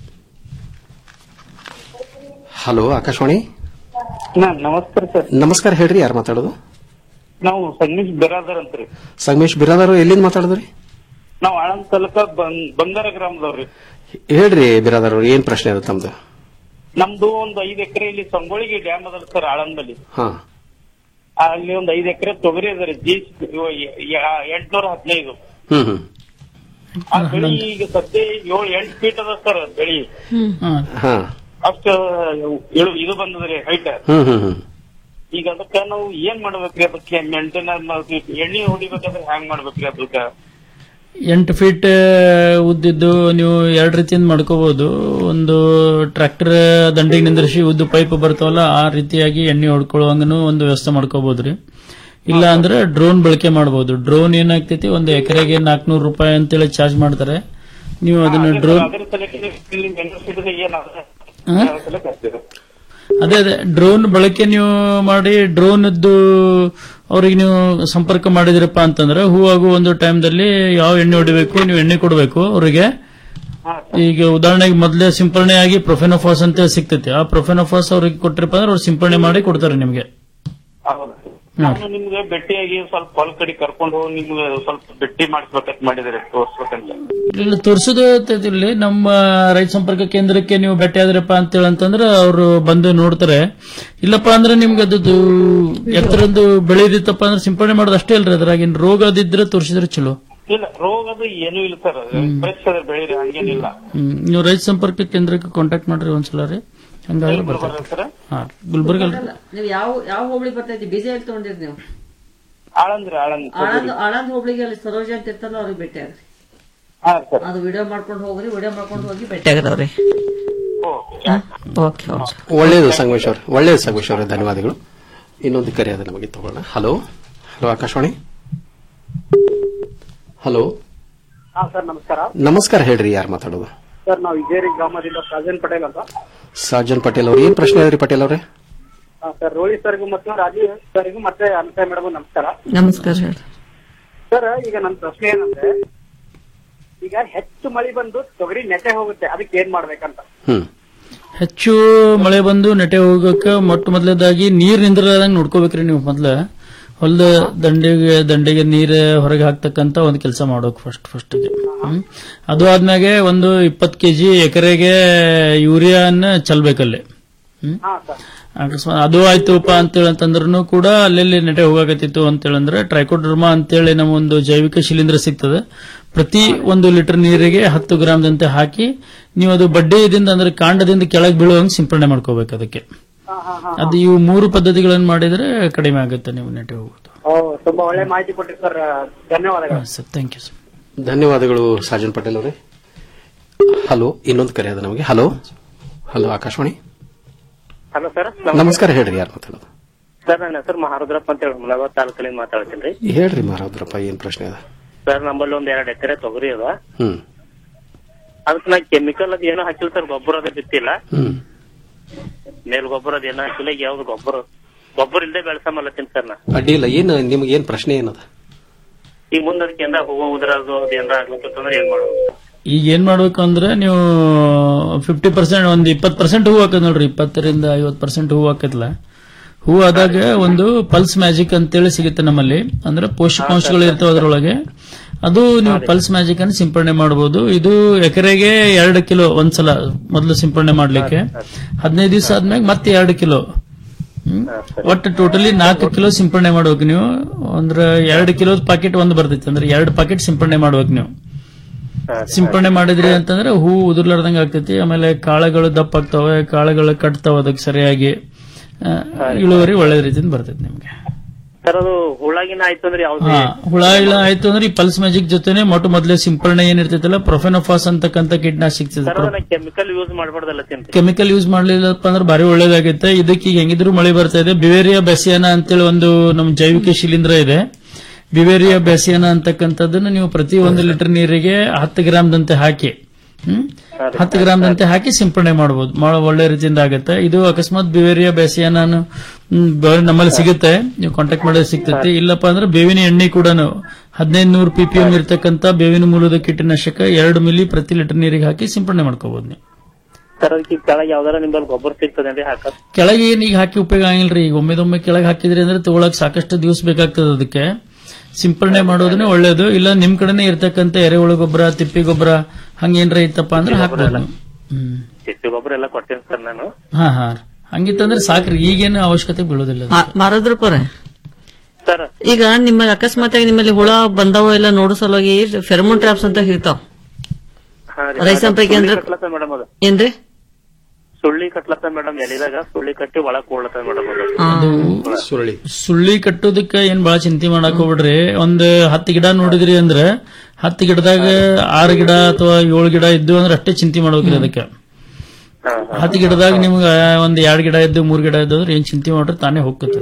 ಹಲೋ ಆಕಾಶವಾಣಿ ನಮಸ್ಕಾರ ಸರ್ ನಮಸ್ಕಾರ ಹೇಳ್ರಿ ಯಾರು ಮಾತಾಡೋದು ನಾವು ಸಂಗಮೇಶ್ ಬಿರಾದರ್ ಅಂತ್ರಿ ಸಂಗಮೇಶ್ ಬಿರಾದಾರು ಎಲ್ಲಿಂದ ಮಾತಾಡಿದ್ರಿ ನಾವು ಆಳಂದ್ ತಾಲೂಕ ಬಂ- ಬಂಗಾರ ಗ್ರಾಮದವ್ರಿ ಹೇಳ್ರಿ ಬಿರಾದಾರ್ ಅವ್ರು ಏನ್ ಪ್ರಶ್ನೆ ಅದ ತಮ್ದು ನಮ್ದು ಒಂದ್ ಐದ್ ಎಕರೆ ಇಲ್ಲಿ ಸಂಗೊಳಿಗೆ ಡ್ಯಾಮ್ ಅದಲ್ಲ ಸರ್ ಆಳಂದಲ್ಲಿ ಹಾ ಅಲ್ಲಿ ಒಂದ್ ಐದ್ ಎಕರೆ ತೊಗರಿ ಅದರಿ ಜಿ ಎಂಟ್ನೂರ ಹದಿನೈದು ಹ್ಮ್ ಹ್ಮ್ ಆ ಬೆಳಿ ಈಗ ಸದ್ಯ ಏಳು ಎಂಟು ಫೀಟ್ ಅದ ಸರ್ ಬೆಳಿ ಹಾ ಅಷ್ಟ ಇಳು ಇದು ಬಂದದ್ರಿ ಹೈಟ್ ಹ್ಮ್ ಹ್ಮ್ ಹ್ಮ್ ಈಗ ಅದಕ್ಕ ನಾವು ಏನ್ ಮಾಡ್ಬೇಕ್ರಿ ಅದಕ್ಕೆ ಮೇಂಟೈನ್ ಎಣ್ಣೆ ಹೊಡಿಬೇಕಾದ್ರೆ ಹ್ಯಾಂಗ್ ಮಾಡ್ಬೇಕ್ರಿ ಅದಕ್ಕ ಎಂಟು ಫೀಟ್ ಉದ್ದಿದ್ದು ನೀವು ಎರಡು ರೀತಿಯಿಂದ ಮಾಡ್ಕೋಬಹುದು ಒಂದು ಟ್ರ್ಯಾಕ್ಟರ್ ದಂಡಿಗೆ ನಿಂದ್ರಿಸಿ ಉದ್ದು ಪೈಪ್ ಬರ್ತಾವಲ್ಲ ಆ ರೀತಿಯಾಗಿ ಎಣ್ಣೆ ಹೊಡ್ಕೊಳ್ಳುವಂಗನು ಒಂದು ವ್ಯವಸ್ಥೆ ಮಾಡ್ಕೋಬಹುದ್ರಿ ಇಲ್ಲ ಅಂದ್ರೆ ಡ್ರೋನ್ ಬಳಕೆ ಮಾಡಬಹುದು ಡ್ರೋನ್ ಏನಾಗ್ತೈತಿ ಒಂದು ಎಕರೆಗೆ ನಾಲ್ಕನೂರು ರೂಪಾಯಿ ಅಂತೇಳಿ ಚಾರ್ಜ್ ಮಾಡ್ತಾರೆ ನೀವು ಅದನ್ನ ಡ್ರೋನ್ ಅದ್ರ ಸಲಕ್ಕೆ ಇಲ್ಲಿ ಮೆಣಸಿದ್ರೆ ಏನಾದ್ರೆ ಹಾ? ಅದ್ರ ಸಲಕ್ಕೆ ಹಚ್ಚಿದ್ರು. ಅದೇ ಅದೇ ಡ್ರೋನ್ ಬಳಕೆ ನೀವು ಮಾಡಿ ಡ್ರೋನ್ ಅವ್ರಿಗೆ ನೀವು ಸಂಪರ್ಕ ಮಾಡಿದ್ರಪ್ಪ ಅಂತಂದ್ರೆ ಹೂವಾಗುವ ಒಂದು ಟೈಮ್ದಲ್ಲಿ ಯಾವ ಎಣ್ಣೆ ಹೊಡಿಬೇಕು ನೀವು ಎಣ್ಣೆ ಕೊಡಬೇಕು ಅವರಿಗೆ ಈಗ ಉದಾಹರಣೆಗೆ ಮೊದಲೇ ಸಿಂಪರಣೆ ಆಗಿ ಪ್ರೊಫೆನೋಫಾಸ್ ಅಂತ ಸಿಗ್ತೈತಿ ಆ ಪ್ರೊಫೆನೋಫಾಸ್ ಅವ್ರಿಗೆ ಕೊಟ್ಟಿರಪ್ಪ ಅಂದ್ರೆ ಅವ್ರು ಸಿಂಪರಣೆ ಮಾಡಿ ಕೊಡ್ತಾರೆ ನಿಮಗೆ ಹೌದು. ನಾನು ನಿಮ್ಗೆ ಭೇಟಿಯಾಗಿ ಸ್ವಲ್ಪ ಹೊಲ ಕಡೆ ಕರ್ಕೊಂಡು ಹೋಗಿ ನಿಮ್ಗೆ ಸ್ವಲ್ಪ ಭೇಟಿ ಮಾಡಿಸ್ಬೇಕಂತ ಮಾಡಿದ್ರೆ ತೋರ್ಸ್ಬೇಕಂತ ಇಲ್ಲ ತೋರಿಸೋದು ಇಲ್ಲಿ ನಮ್ಮ ರೈತ ಸಂಪರ್ಕ ಕೇಂದ್ರಕ್ಕೆ ನೀವು ಭೇಟಿ ಆದ್ರಪ್ಪ ಅಂತೇಳಿ ಅಂತಂದ್ರೆ ಅವರು ಬಂದು ನೋಡ್ತಾರೆ ಇಲ್ಲಪ್ಪ ಅಂದ್ರೆ ನಿಮ್ಗೆ ಅದು ಎತ್ತರದ್ದು ಬೆಳೆದಿತ್ತಪ್ಪ ಅಂದ್ರೆ ಸಿಂಪರಣೆ ಮಾಡೋದು ಅಷ್ಟೇ ಅಲ್ರಿ ಅದ್ರಾಗಿನ್ ರೋಗ ಅದಿದ್ರೆ ತೋರಿಸಿದ್ರೆ ಚಲೋ ಇಲ್ಲ ರೋಗದ ಏನೂ ಇಲ್ಲ ಸರ್ ಫ್ರೆಶ್ ಅದ ಬೆಳಿರಿ ಹಂಗೇನಿಲ್ಲ ಹ್ಮ್ ನೀವು ರೈತ ಸಂಪರ್ಕ ಕೇಂದ್ರಕ್ಕೆ ಕಾಂಟ್ಯಾಕ್ಟ್ ಮಾಡ್ರಿ ಒಂದ್ಸಲ ರೀ ಹಂಗಾದ್ರೆ ಬರ್ತಾರೆ ಸರ್ ಹಾ ಗುಲ್ಬರ್ಗ ಅಲ್ರಿ ನೀವು ಯಾವ ಯಾವ ಹೋಬಳಿ ಬರ್ತೈತಿ ಬೀಜ ಎಲ್ಲಿ ತಗೊಂಡಿರಿ ನೀವು ಆಳಂದ್ರಿ ಆಳಂದ್ ಆಳಂದ್ ಆಳಂದ್ ಹೋಬಳಿಗೆ ಅಲ್ಲಿ ಸರೋಜ ಅಂತ ಇರ್ತಾರಲ್ಲ ಅವ್ರಿಗೆ ಭೇಟಿ ಆಗ್ರಿ ಹಾ ಸರ್ ಅದು ವಿಡಿಯೋ ಮಾಡ್ಕೊಂಡು ಹೋಗ್ರಿ ವಿಡಿಯೋ ಮಾಡ್ಕೊಂಡು ಹೋಗಿ ಭೇಟಿ ಆಗದವ್ರಿ ಓಕೆ ಓಕೆ ಒಳ್ಳೇದು ಸಂಗಮೇಶ್ ಅವ್ರೆ ಒಳ್ಳೇದು ಸಂಗಮೇಶ್ ಅವರೇ ಧನ್ಯವಾದಗಳು ಇನ್ನೊಂದು ಕರೆ ಅದ ನಮಗೆ ತಗೊಳ್ಳೋಣ ಹಲೋ ಹಲೋ ಆಕಾಶವಾಣಿ ಹಲೋ ಹಾ ಸರ್ ನಮಸ್ಕಾರ ನಮಸ್ಕಾರ ಹೇಳ್ರಿ ಯಾರು ಮಾತಾಡೋದು ಸರ್ ನಾವು ವಿಜಯರಿ ಗ್ರಾಮದಿಂದ ಸಾಜನ್ ಪಟೇಲ್ ಅಂತ ಸಾಜನ್ ಪಟೇಲ್ ಅವ್ರು ಏನ್ ಪ್ರಶ್ನೆ ಅದ್ರಿ ಪಟೇಲ್ ಅವರೇ ಹಾ, ಸರ್ ರೋಳಿ ಸರ್ಗೂ ಮತ್ತು ರಾಜೀವ್ ಸರ್ಗೂ ಮತ್ತೆ ಅನಿತಾ ಮೇಡಮ್ ನಮಸ್ಕಾರ ನಮಸ್ಕಾರ ಹೇಳಿ ಸರ್ ಈಗ ನನ್ನ ಪ್ರಶ್ನೆ ಏನಂದ್ರೆ ಈಗ ಹೆಚ್ಚು ಮಳಿ ಬಂದು ತೊಗರಿ ನೆಟ್ಟೆ ಹೋಗುತ್ತೆ ಅದಕ್ಕೆ ಏನ್ ಮಾಡ್ಬೇಕಂತ ಹ್ಮ್ ಹೆಚ್ಚು ಮಳೆ ಬಂದು ನೆಟೆ ಹೋಗಕ್ಕೆ ಮೊಟ್ಟ ಮೊದಲದಾಗಿ ನೀರ್ ನಿಂದ್ರದಂಗ್ ನೋಡ್ಕೋಬೇಕ್ರಿ ನೀವು ಮೊದ್ಲ ಹೊಲದ ದಂಡೆಗೆ ದಂಡೆಗೆ ನೀರ್ ಹೊರಗೆ ಹಾಕ್ತಕ್ಕಂತ ಒಂದು ಕೆಲಸ ಮಾಡೋಕ್ ಫಸ್ಟ್ ಫಸ್ಟ್ ಅದು ಆದ್ಮ್ಯಾಗೆ ಒಂದು ಇಪ್ಪತ್ತು ಕೆಜಿ ಎಕರೆಗೆ ಯೂರಿಯಾನ ಚಲ್ಬೇಕಲ್ಲಿ ಹ್ಮ್ ಹಾ ಸರ್ ಅಕಸ್ಮಾತ್ ಅದು ಆಯ್ತುಪ್ಪ ಅಂತೇಳಿ ಅಂತಂದ್ರೂ ಕೂಡ ಅಲ್ಲೆಲ್ಲಿ ನೆಟೆ ಹೋಗಾಕತ್ತಿತ್ತು ಅಂತೇಳಂದ್ರೆ ಟ್ರೈಕೋಡ್ರಮಾ ಅಂತೇಳಿ ನಮ್ಮ ಒಂದು ಜೈವಿಕ ಶಿಲೀಂಧ್ರ ಸಿಗ್ತದೆ ಪ್ರತಿ ಒಂದು ಲೀಟರ್ ನೀರಿಗೆ ಹತ್ತು ಗ್ರಾಮ್ದಂತೆ ಹಾಕಿ ನೀವು ಅದು ಬಡ್ಡೆಯಿಂದ ಅಂದ್ರೆ ಕಾಂಡದಿಂದ ಕೆಳಗೆ ಬೀಳುವಂಗೆ ಸಿಂಪಡಣೆ ಮಾಡ್ಕೋಬೇಕು ಅದಕ್ಕೆ ಅದು ಇವು ಮೂರು ಪದ್ಧತಿಗಳನ್ನು ಮಾಡಿದ್ರೆ ಕಡಿಮೆ ಆಗುತ್ತೆ ನೀವು ನೆಟೆ ಹೋಗೋದು ಓ ತುಂಬಾ ಒಳ್ಳೆ ಮಾಹಿತಿ ಕೊಟ್ಟಿರಿ ಸರ್ ಧನ್ಯವಾದಗಳು ಸರ್ ಥ್ಯಾಂಕ್ ಯು ಸರ್ ಧನ್ಯವಾದಗಳು ಸಾಜನ್ ಪಟೇಲ್ ಅವರೇ ಹಲೋ ಇನ್ನೊಂದು ಕರೆ ಅದ ನಮಗೆ hello hello Akashvani hello sir ನಮಸ್ಕಾರ ಹೇಳ್ರಿ ಯಾರು ಮಾತಾಡೋದು ಸರ್ ನನ್ನ ಹೆಸರು ಮಹಾರುದ್ರಪ್ಪ ಅಂತ ಹೇಳಿ ಮುಳಗಾವ್ ತಾಲೂಕಲ್ಲಿಂದ ಮಾತಾಡ್ತೀನಿ ರೀ ಹೇಳ್ರಿ ಮಾರಾದ್ರಪ್ಪ ಏನ್ ಪ್ರಶ್ನೆ ಅದ ಸರ್ ನಮ್ಮಲ್ಲಿ ಒಂದ್ ಎರಡ್ ಎಕರೆ ತೊಗರಿ ಅದ ಹ್ಮ್ ಅದಕ್ಕೆ ನಾ ಕೆಮಿಕಲ್ ಅದ್ ಏನೋ ಹಾಕಿಲ್ಲ ಸರ್ ಗೊಬ್ಬರ ಅದ ಬಿತ್ತಿಲ್ಲ ಹ್ಮ್ ಮೇಲ್ ಗೊಬ್ಬರ ಅದ್ ಏನೋ ಹಾಕಿಲ್ಲ ಈಗ ಯಾವ್ದು ಗೊಬ್ಬರ ಗೊಬ್ಬರ ಇಲ್ಲದೆ ಬೆಳ್ಸಮಲ್ಲತ್ತೀನಿ ಸರ್ ನಾ ಅಡ್ಡಿ ಇಲ್ಲ ಏನ್ ನಿಮ್ಗೆ ಏನ್ ಪ್ರಶ್ನೆ ಏನದ ಈಗ ಮುಂದೆ ಅದಕ್ಕೆ ಏನಾರ ಹೂವು ಉದ್ರದು ಅದ್ ಏನಾರ ಆಗ್ಲಿಕ್ಕಂದ್ರೆ ಏನ್ ಮಾಡೋದು ಈಗ ಏನ್ ಮಾಡ್ಬೇಕು ಅಂದ್ರೆ ನೀವು ಫಿಫ್ಟಿ ಪರ್ಸೆಂಟ್ ಒಂದು ಇಪ್ಪತ್ತು ಪರ್ಸೆಂಟ್ ಹೂ ಹಾಕದ್ ನೋಡ್ರಿ ಇಪ್ಪತ್ತರಿಂದ ಐವತ್ತು ಪರ್ಸೆಂಟ್ ಹೂ ಹಾಕದ್ಲ ಹೂ ಆದಾಗ ಒಂದು ಪಲ್ಸ್ ಮ್ಯಾಜಿಕ್ ಅಂತೇಳಿ ಸಿಗುತ್ತೆ ನಮ್ಮಲ್ಲಿ ಅಂದ್ರೆ ಪೋಷಕಾಂಶಗಳು ಇರ್ತಾವ ಅದರೊಳಗೆ ಅದು ನೀವು ಪಲ್ಸ್ ಮ್ಯಾಜಿಕ್ ಅನ್ನು ಸಿಂಪಡಣೆ ಮಾಡಬಹುದು ಇದು ಎಕರೆಗೆ ಎರಡು ಕಿಲೋ ಒಂದ್ಸಲ ಮೊದಲು ಸಿಂಪಡಣೆ ಮಾಡ್ಲಿಕ್ಕೆ ಹದಿನೈದು ದಿವಸ ಆದ್ಮೇಲೆ ಮತ್ತೆ ಎರಡು ಕಿಲೋ ಹ್ಮ್? ಒಟ್ಟು ಟೋಟಲಿ ನಾಲ್ಕು ಕಿಲೋ ಸಿಂಪಡಣೆ ಮಾಡ್ಬೇಕು ನೀವು ಅಂದ್ರೆ ಎರಡು ಕಿಲೋ ಪಾಕೆಟ್ ಒಂದು ಬರ್ತೈತಿ ಅಂದ್ರೆ ಎರಡು ಪಾಕೆಟ್ ಸಿಂಪಡಣೆ ಮಾಡ್ಬೇಕು ನೀವು ಸಿಂಪಡಣೆ ಮಾಡಿದ್ರಿ ಅಂತಂದ್ರೆ ಹೂ ಉದುರ್ಲಾರ್ದಂಗ ಆಗ್ತೈತಿ ಆಮೇಲೆ ಕಾಳುಗಳು ದಪ್ಪ ಆಗ್ತಾವೆ ಕಾಳುಗಳು ಕಟ್ತಾವ ಅದಕ್ಕೆ ಸರಿಯಾಗಿ ಆ, ಇಳುವರಿ ಒಳ್ಳೆ ರೀತಿಯಿಂದ ಬರ್ತೈತಿ ನಿಮ್ಗೆ ಸರ್ ಅದು ಹುಳಗಿನ ಆಯ್ತು ಅಂದ್ರೆ ಯಾವ್ದು ಹಾ ಹುಳ ಇಲ್ಲ ಆಯ್ತು ಅಂದ್ರೆ ಈ ಪಲ್ಸ್ ಮ್ಯಾಜಿಕ್ ಜೊತೆನೆ ಮೊಟ್ಟ ಮೊದಲೇ ಸಿಂಪರಣೆ ಏನಿರ್ತೈತಲ್ಲ ಪ್ರೊಫೆನೋಫಾಸ್ ಅಂತಕ್ಕಂಥ ಕೀಟನಾಶಕ ಸರ್ ಸಿಗ್ತದೆ ಅದನ್ನ ಕೆಮಿಕಲ್ ಯೂಸ್ ಮಾಡಬಾರ್ದಲ್ಲ ತಿಂತ ಕೆಮಿಕಲ್ ಯೂಸ್ ಮಾಡ್ಲಿಲ್ಲಪ್ಪ ಅಂದ್ರೆ ಭಾರಿ ಒಳ್ಳೇದಾಗೈತೆ ಇದಕ್ಕೆ ಈಗ ಹೆಂಗಿದ್ರು ಮಳೆ ಬರ್ತಾ ಇದೆ ಬಿವೇರಿಯಾ ಬೆಸಿಯಾನ ಅಂತೇಳಿ ಒಂದು ನಮ್ ಜೈವಿಕ ಶಿಲೀಂಧ್ರ ಇದೆ ಬಿವೇರಿಯಾ ಬೆಸಿಯಾನ ಅಂತಕ್ಕಂಥದ್ದನ್ನ ನೀವು ಪ್ರತಿ ಒಂದು ಲೀಟರ್ ನೀರಿಗೆ ಹತ್ತು ಗ್ರಾಮ್ದಂತೆ ಹಾಕಿ ಹ್ಮ್ ಹತ್ತು ಗ್ರಾಮ್ದಂತೆ ಹಾಕಿ ಸಿಂಪರಣೆ ಮಾಡಬಹುದು ಬಹಳ ಒಳ್ಳೆ ರೀತಿಯಿಂದ ಆಗುತ್ತೆ ಇದು ಅಕಸ್ಮಾತ್ ಬಿವೇರಿಯಾ ಬೆಸಿಯಾನ ನಮ್ಮಲ್ಲಿ ಸಿಗುತ್ತೆ ನೀವು ಕಾಂಟ್ಯಾಕ್ಟ್ ಮಾಡಿದ್ರೆ ಸಿಗ್ತೈತಿ ಇಲ್ಲಪ್ಪ ಅಂದ್ರೆ ಬೇವಿನ ಎಣ್ಣೆ ಕೂಡ ಹದಿನೈದು ನೂರು ಪಿಪಿಎಂ ಇರತಕ್ಕಂತ ಬೇವಿನ ಮೂಲದ ಕೀಟನಾಶಕ ಎರಡು ಮಿಲಿ ಪ್ರತಿ ಲೀಟರ್ ನೀರಿಗೆ ಹಾಕಿ ಸಿಂಪರಣೆ ಮಾಡ್ಕೋಬಹುದು ನೀವು ಸರ್ ಅದಕ್ಕೆ ಕೆಳಗೆ ಯಾವ್ದಾರ ನಿಮ್ಮಲ್ಲಿ ಗೊಬ್ಬರ ಸಿಗ್ತದೆ ಹಾಕ ಕೆಳಗೆ ಏನ್ ಈಗ ಹಾಕಿ ಉಪಯೋಗ ಆಗಿಲ್ರಿ ಈಗ ಒಮ್ಮೆದೊಮ್ಮೆ ಕೆಳಗೆ ಹಾಕಿದ್ರಿ ಅಂದ್ರೆ ತಗೊಳಕ್ ಸಾಕಷ್ಟು ದಿವಸ ಬೇಕಾಗ್ತದೆ ಅದಕ್ಕೆ ಸಿಂಪರಣೆ ಮಾಡೋದನ್ನೇ ಒಳ್ಳೇದು ಇಲ್ಲ ನಿಮ್ ಕಡೆನೆ ಇರ್ತಕ್ಕಂಥ ಎರೆಹುಳು ಗೊಬ್ಬರ ತಿಪ್ಪಿ ಗೊಬ್ಬರ ಹಂಗೇನ್ರ ಇತ್ತಪ್ಪ ಅಂದ್ರೆ ಹಾಕ್ಬೋದು ನೀವು. ಹ್ಮ್ ತಿಪ್ಪಿ ಗೊಬ್ಬರ ಎಲ್ಲ ಕೊಡ್ತೇನೆ ಸರ್ ನಾನು ಹಾ ಹಾ ಹಂಗಿತ್ತಂದ್ರೆ ಸಾಕ್ರಿ ಈಗೇನು ಅವಶ್ಯಕತೆ ಬೀಳೋದಿಲ್ಲ ಅದು. ಮಾರದ್ರ ಪರ ಸರ್ ಈಗ ನಿಮ್ಮಲ್ಲಿ ಅಕಸ್ಮಾತ್ ಆಗಿ ನಿಮ್ಮಲ್ಲಿ ಹುಳ ಬಂದಾವ ಎಲ್ಲ ನೋಡೋ ಸಲುವಾಗಿ ಫೆರಮೋನ್ ಟ್ರಾಪ್ಸ್ ಅಂತ ಇರ್ತಾವ ಹಾ ರೀ. ರೈಸನ್ ಪೈಕಿ ಅಂದ್ರೆ- ಸುಳ್ಳಿ ಕಟ್ಲತ್ತ ಮೇಡಮ್ ಅದು ಏನ್ರಿ ಸುಳ್ಳಿ ಕಟ್ಲತ್ತ ಮೇಡಮ್ ಎಲಿದಾಗ ಸುಳ್ಳಿ ಕಟ್ಟಿ ಒಳಗ್ ಕೂಡ್ಲತ್ತ ಮೇಡಮ್ ಅದು ಅದು ಸುಳ್ಳಿ ಸುಳ್ಳಿ ಕಟ್ಟೋದಕ್ಕ ಏನ್ ಬಹಳ ಚಿಂತೆ ಮಾಡಕ್ ಹೋಗ್ಬಿಡ್ರಿ ಒಂದ್ ಹತ್ತು ಗಿಡ ನೋಡಿದ್ರಿ ಅಂದ್ರೆ ಹತ್ತು ಗಿಡದಾಗ ಆರು ಗಿಡ ಅಥವಾ ಏಳು ಗಿಡ ಇದ್ದು ಅಂದ್ರೆ ಅಷ್ಟೇ ಚಿಂತೆ ಮಾಡ್ಬೇಕ್ರಿ ಅದಕ್ಕೆ ಹತ್ತು ಗಿಡದಾಗ ನಿಮ್ಗ ಒಂದ್ ಎರಡ್ ಗಿಡ ಇದ್ದು ಮೂರ್ ಗಿಡ ಇದ್ದು ಅಂದ್ರೆ ಏನ್ ಚಿಂತೆ ಮಾಡ್ರಿ ತಾನೇ ಹೋಗ್ತದೆ